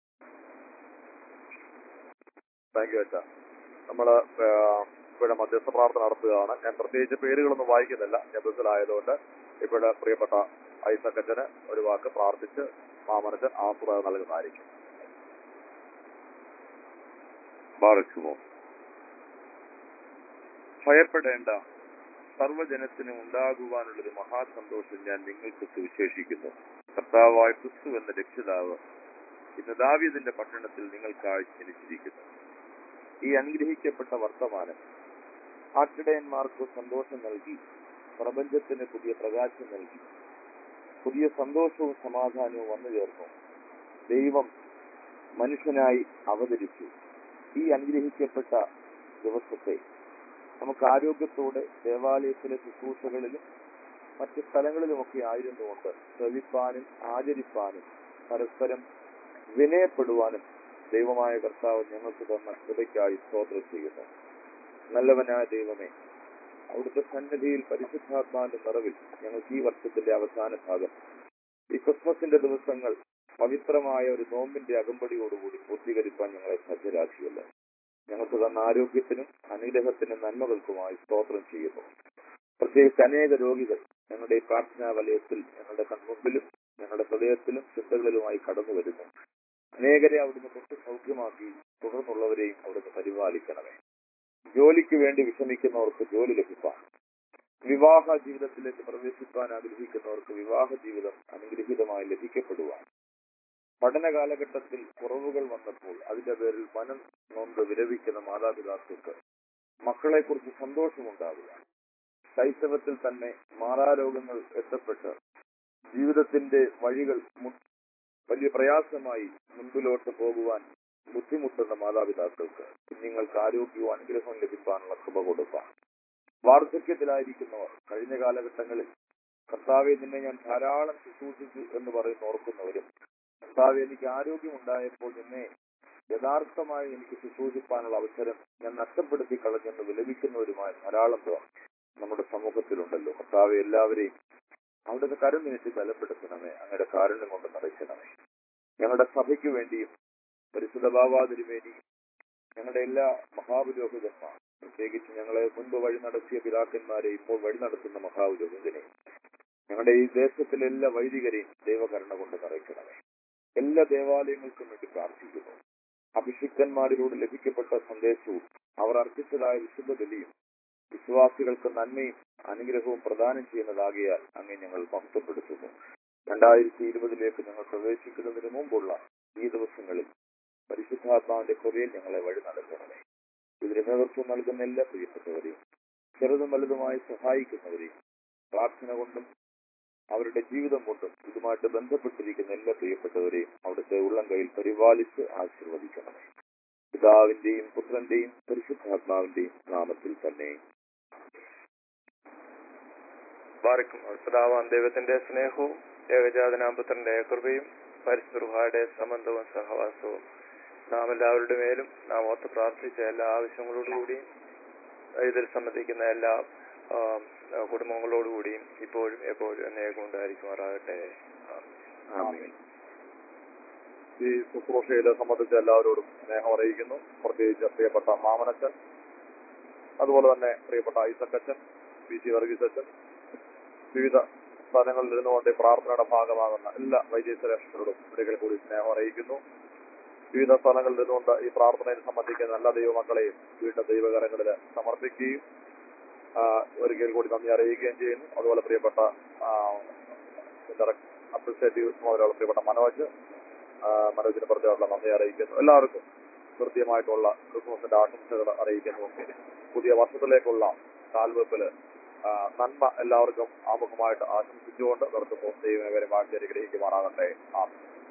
താങ്ക് യു അച്ഛ നമ്മള് ആ, ഇവിടെ മധ്യസ്ഥ പ്രാർത്ഥന നടത്തുകയാണ് ഞാൻ പ്രത്യേകിച്ച് പേരുകളൊന്നും വായിക്കുന്നില്ല ജബസിലായതുകൊണ്ട് ഇവിടെ പ്രിയപ്പെട്ട ഐസക് അച്ഛന് ഒരു വാക്ക് പ്രാർത്ഥിച്ച് മാമനച്ചൻ ആശ്രയം നൽകുന്നതായിരിക്കും ബാറക്കുമോ ഭയപ്പെടേണ്ട സർവ്വജനത്തിനും ഉണ്ടാകുവാനുള്ളൊരു മഹാസന്തോഷം ഞാൻ നിങ്ങൾക്ക് സുവിശേഷിക്കുന്നു കർത്താവായ ക്രിസ്തു എന്ന രക്ഷിതാവ് ഇന്ന് ദാവീദിന്റെ പട്ടണത്തിൽ നിങ്ങൾക്കായി ജനിച്ചിരിക്കുന്നു ഈ അനുഗ്രഹിക്കപ്പെട്ട വർത്തമാനം ആട്ടിടയന്മാർക്ക് സന്തോഷം നൽകി പ്രപഞ്ചത്തിന് പുതിയ പ്രകാശം നൽകി പുതിയ സന്തോഷവും സമാധാനവും വന്നു ചേർന്നു ദൈവം മനുഷ്യനായി അവതരിച്ചു ഈ അനുഗ്രഹിക്കപ്പെട്ട ദിവസത്തെ നമുക്ക് ആരോഗ്യത്തോടെ ദേവാലയത്തിലെ ശുശ്രൂഷകളിലും മറ്റ് സ്ഥലങ്ങളിലുമൊക്കെ ആയിരുന്നുകൊണ്ട് ശ്രവിപ്പാനും ആചരിപ്പാനും പരസ്പരം വിനയപ്പെടുവാനും ദൈവമായ കർത്താവ് ഞങ്ങൾക്ക് തന്ന കൃപയ്ക്കായി സ്തോത്രം ചെയ്യുന്നു നല്ലവനായ ദൈവമേ അവിടുത്തെ സന്നിധിയിൽ പരിശുദ്ധാത്മാവിന്റെ നിറവിൽ ഞങ്ങൾക്ക് ഈ വർഷത്തിന്റെ അവസാന ഭാഗം ഈ ക്രിസ്മസിന്റെ ദിവസങ്ങൾ പവിത്രമായ ഒരു നോമ്പിന്റെ അകമ്പടിയോടുകൂടി പൂർത്തീകരിക്കാൻ ഞങ്ങളെ സജ്ജരാക്കിയല്ലോ ഞങ്ങൾക്ക് തന്ന ആരോഗ്യത്തിനും അനുഗ്രഹത്തിനും നന്മകൾക്കുമായി സ്തോത്രം ചെയ്യുന്നു പ്രത്യേകിച്ച് അനേക രോഗികൾ ഞങ്ങളുടെ ഈ പ്രാർത്ഥനാ വലയത്തിൽ ഞങ്ങളുടെ കൺമുമ്പിലും ഞങ്ങളുടെ ഹൃദയത്തിലും ചിന്തകളിലുമായി കടന്നു വരുന്നു അനേകരെ അവിടുന്ന് തൊട്ട് സൗഖ്യമാക്കി തുടർന്നുള്ളവരെയും അവിടുന്ന് പരിപാലിക്കണമേ ജോലിക്ക് വേണ്ടി വിഷമിക്കുന്നവർക്ക് ജോലി ലഭിക്കാൻ വിവാഹ ജീവിതത്തിലേക്ക് പ്രവേശിക്കാൻ ആഗ്രഹിക്കുന്നവർക്ക് വിവാഹ ജീവിതം അനുഗ്രഹീതമായി ലഭിക്കപ്പെടുവാൻ പഠന കാലഘട്ടത്തിൽ കുറവുകൾ വന്നപ്പോൾ അതിന്റെ പേരിൽ മനം നൊന്ത് വിരമിക്കുന്ന മാതാപിതാക്കൾക്ക് മക്കളെക്കുറിച്ച് സന്തോഷമുണ്ടാവുക ശൈശവത്തിൽ തന്നെ മാറാരോഗങ്ങൾ എത്തപ്പെട്ട് ജീവിതത്തിന്റെ വഴികൾ മു- വലിയ പ്രയാസമായി മുൻപിലോട്ട് പോകുവാൻ ബുദ്ധിമുട്ടുന്ന മാതാപിതാക്കൾക്ക് കുഞ്ഞുങ്ങൾക്ക് ആരോഗ്യവും അനുഗ്രഹവും ലഭിക്കാനുള്ള കൃപ കൊടുക്കാം വാർദ്ധക്യത്തിലായിരിക്കുന്നവർ കഴിഞ്ഞ കാലഘട്ടങ്ങളിൽ കർത്താവെ നിന്നെ ഞാൻ ധാരാളം ശുശ്രൂഷിച്ചു എന്ന് പറയുന്ന ഓർക്കുന്നവരും കർത്താവെ എനിക്ക് ആരോഗ്യമുണ്ടായപ്പോൾ നിന്നെ യഥാർത്ഥമായി എനിക്ക് ശുശ്രൂഷിക്കാനുള്ള അവസരം ഞാൻ നഷ്ടപ്പെടുത്തി കളഞ്ഞെന്ന് വിലപിക്കുന്നവരുമായ ധാരാളം പേർ നമ്മുടെ സമൂഹത്തിലുണ്ടല്ലോ കർത്താവെ എല്ലാവരെയും അവിടുത്തെ കരം നീട്ടി ബലപ്പെടുത്തണമേ അങ്ങയുടെ കാരുണ്യം കൊണ്ട് നിറയ്ക്കണമേ ഞങ്ങളുടെ സഭയ്ക്ക് വേണ്ടിയും പരിശുദ്ധ ബാബാതിരുവേദിയും ഞങ്ങളുടെ എല്ലാ മഹാപുരോഹിതന്മാർ പ്രത്യേകിച്ച് ഞങ്ങളെ മുൻപ് വഴി നടത്തിയ പിതാക്കന്മാരെ ഇപ്പോൾ വഴി നടത്തുന്ന മഹാപുരോഹിതനെ ഞങ്ങളുടെ ഈ ദേശത്തിലെ എല്ലാ വൈദികരെയും ദൈവകരുണ കൊണ്ട് നിറയ്ക്കണമേ എല്ലാ ദേവാലയങ്ങൾക്കും വേണ്ടി പ്രാർത്ഥിക്കുന്നു അഭിഷിക്തന്മാരിലൂടെ ലഭിക്കപ്പെട്ട സന്ദേശവും അവർ അർപ്പിച്ചതായ വിശുദ്ധ ബലിയും വിശ്വാസികൾക്ക് നന്മയും അനുഗ്രഹവും പ്രദാനം ചെയ്യുന്നതാകിയാൽ അങ്ങേ ഞങ്ങൾ മഹത്വപ്പെടുത്തുന്നു രണ്ടായിരത്തി ഇരുപതിലേക്ക് ഞങ്ങൾ പ്രവേശിക്കുന്നതിന് മുമ്പുള്ള ഈ ദിവസങ്ങളിൽ പരിശുദ്ധാത്മാവിന്റെ കൃപയിൽ ഞങ്ങളെ വഴി നടത്തണമേ ഇതിന് നേതൃത്വം നൽകുന്ന എല്ലാ പ്രിയപ്പെട്ടവരെയും ചെറുതും വലുതുമായി സഹായിക്കുന്നവരെയും പ്രാർത്ഥന കൊണ്ടും അവരുടെ ജീവിതം കൊണ്ടും ഇതുമായിട്ട് ബന്ധപ്പെട്ടിരിക്കുന്ന എല്ലാ പ്രിയപ്പെട്ടവരെയും അവിടുത്തെ ഉള്ളം കയ്യിൽ പരിപാലിച്ച് ആശീർവദിക്കണമേ പിതാവിന്റെയും പുത്രന്റെയും പരിശുദ്ധാത്മാവിന്റെയും നാമത്തിൽ തന്നെ ബാറിക്കും പിതാവാം ദൈവത്തിന്റെ സ്നേഹവും ഏകജാതനാപുത്രന്റെ കൃപയും പരിശുദ്ധയുടെ സംബന്ധവും സഹവാസവും നാം എല്ലാവരുടെ മേലും നാം ഓർത്ത് പ്രാർത്ഥിച്ച എല്ലാ ആവശ്യങ്ങളോടുകൂടിയും ഇതിൽ സംബന്ധിക്കുന്ന എല്ലാ ആ, കുടുംബങ്ങളോടുകൂടിയും ഇപ്പോഴും എപ്പോഴും എന്നേക്കും ഉണ്ടായിരിക്കുമാറാകട്ടെ ആമേൻ. ഈ ശുശ്രൂഷയിൽ സംബന്ധിച്ച എല്ലാവരോടും സ്നേഹം അറിയിക്കുന്നു പ്രത്യേകിച്ച് പ്രിയപ്പെട്ട മാമനച്ചൻ അതുപോലെ തന്നെ പ്രിയപ്പെട്ട ഐസക്കച്ചൻ പി സി വർഗീസ് അച്ഛൻ വിവിധ സ്ഥലങ്ങളിൽ ഇരുന്നുകൊണ്ട് ഈ പ്രാർത്ഥനയുടെ ഭാഗമാകുന്ന എല്ലാ വൈദ്യശ്രേഷ്ഠരോടും ഒരിക്കൽ കൂടി സ്നേഹം അറിയിക്കുന്നു വിവിധ സ്ഥലങ്ങളിൽ ഇരുന്നുകൊണ്ട് ഈ പ്രാർത്ഥനയിൽ സംബന്ധിക്കുന്ന എല്ലാ ദൈവമക്കളെയും വീണ്ടും ദൈവകരങ്ങളിൽ സമർപ്പിക്കുകയും ആ, ഒരിക്കൽ കൂടി നന്ദി അറിയിക്കുകയും ചെയ്യുന്നു അതുപോലെ പ്രിയപ്പെട്ട അഡ്മിനിസ്ട്രേറ്റീവ് ചുമതലയുള്ള പ്രിയപ്പെട്ട മനോജ് ആ, മനോജിനെ പ്രത്യേകമുള്ള നന്ദി അറിയിക്കുന്നു എല്ലാവർക്കും കൃത്യമായിട്ടുള്ള ക്രിസ്മസിന്റെ ആശംസകൾ അറിയിക്കുന്നു പുതിയ വർഷത്തിലേക്കുള്ള കാൽവെപ്പില് ആ, നന്മ എല്ലാവർക്കും ആമുഖമായിട്ട് ആശംസിച്ചുകൊണ്ട് നിർത്തുന്നു ദൈവം ഇവരെ വാഴ്ച അനുഗ്രഹിക്കുമാറാകട്ടെ ആ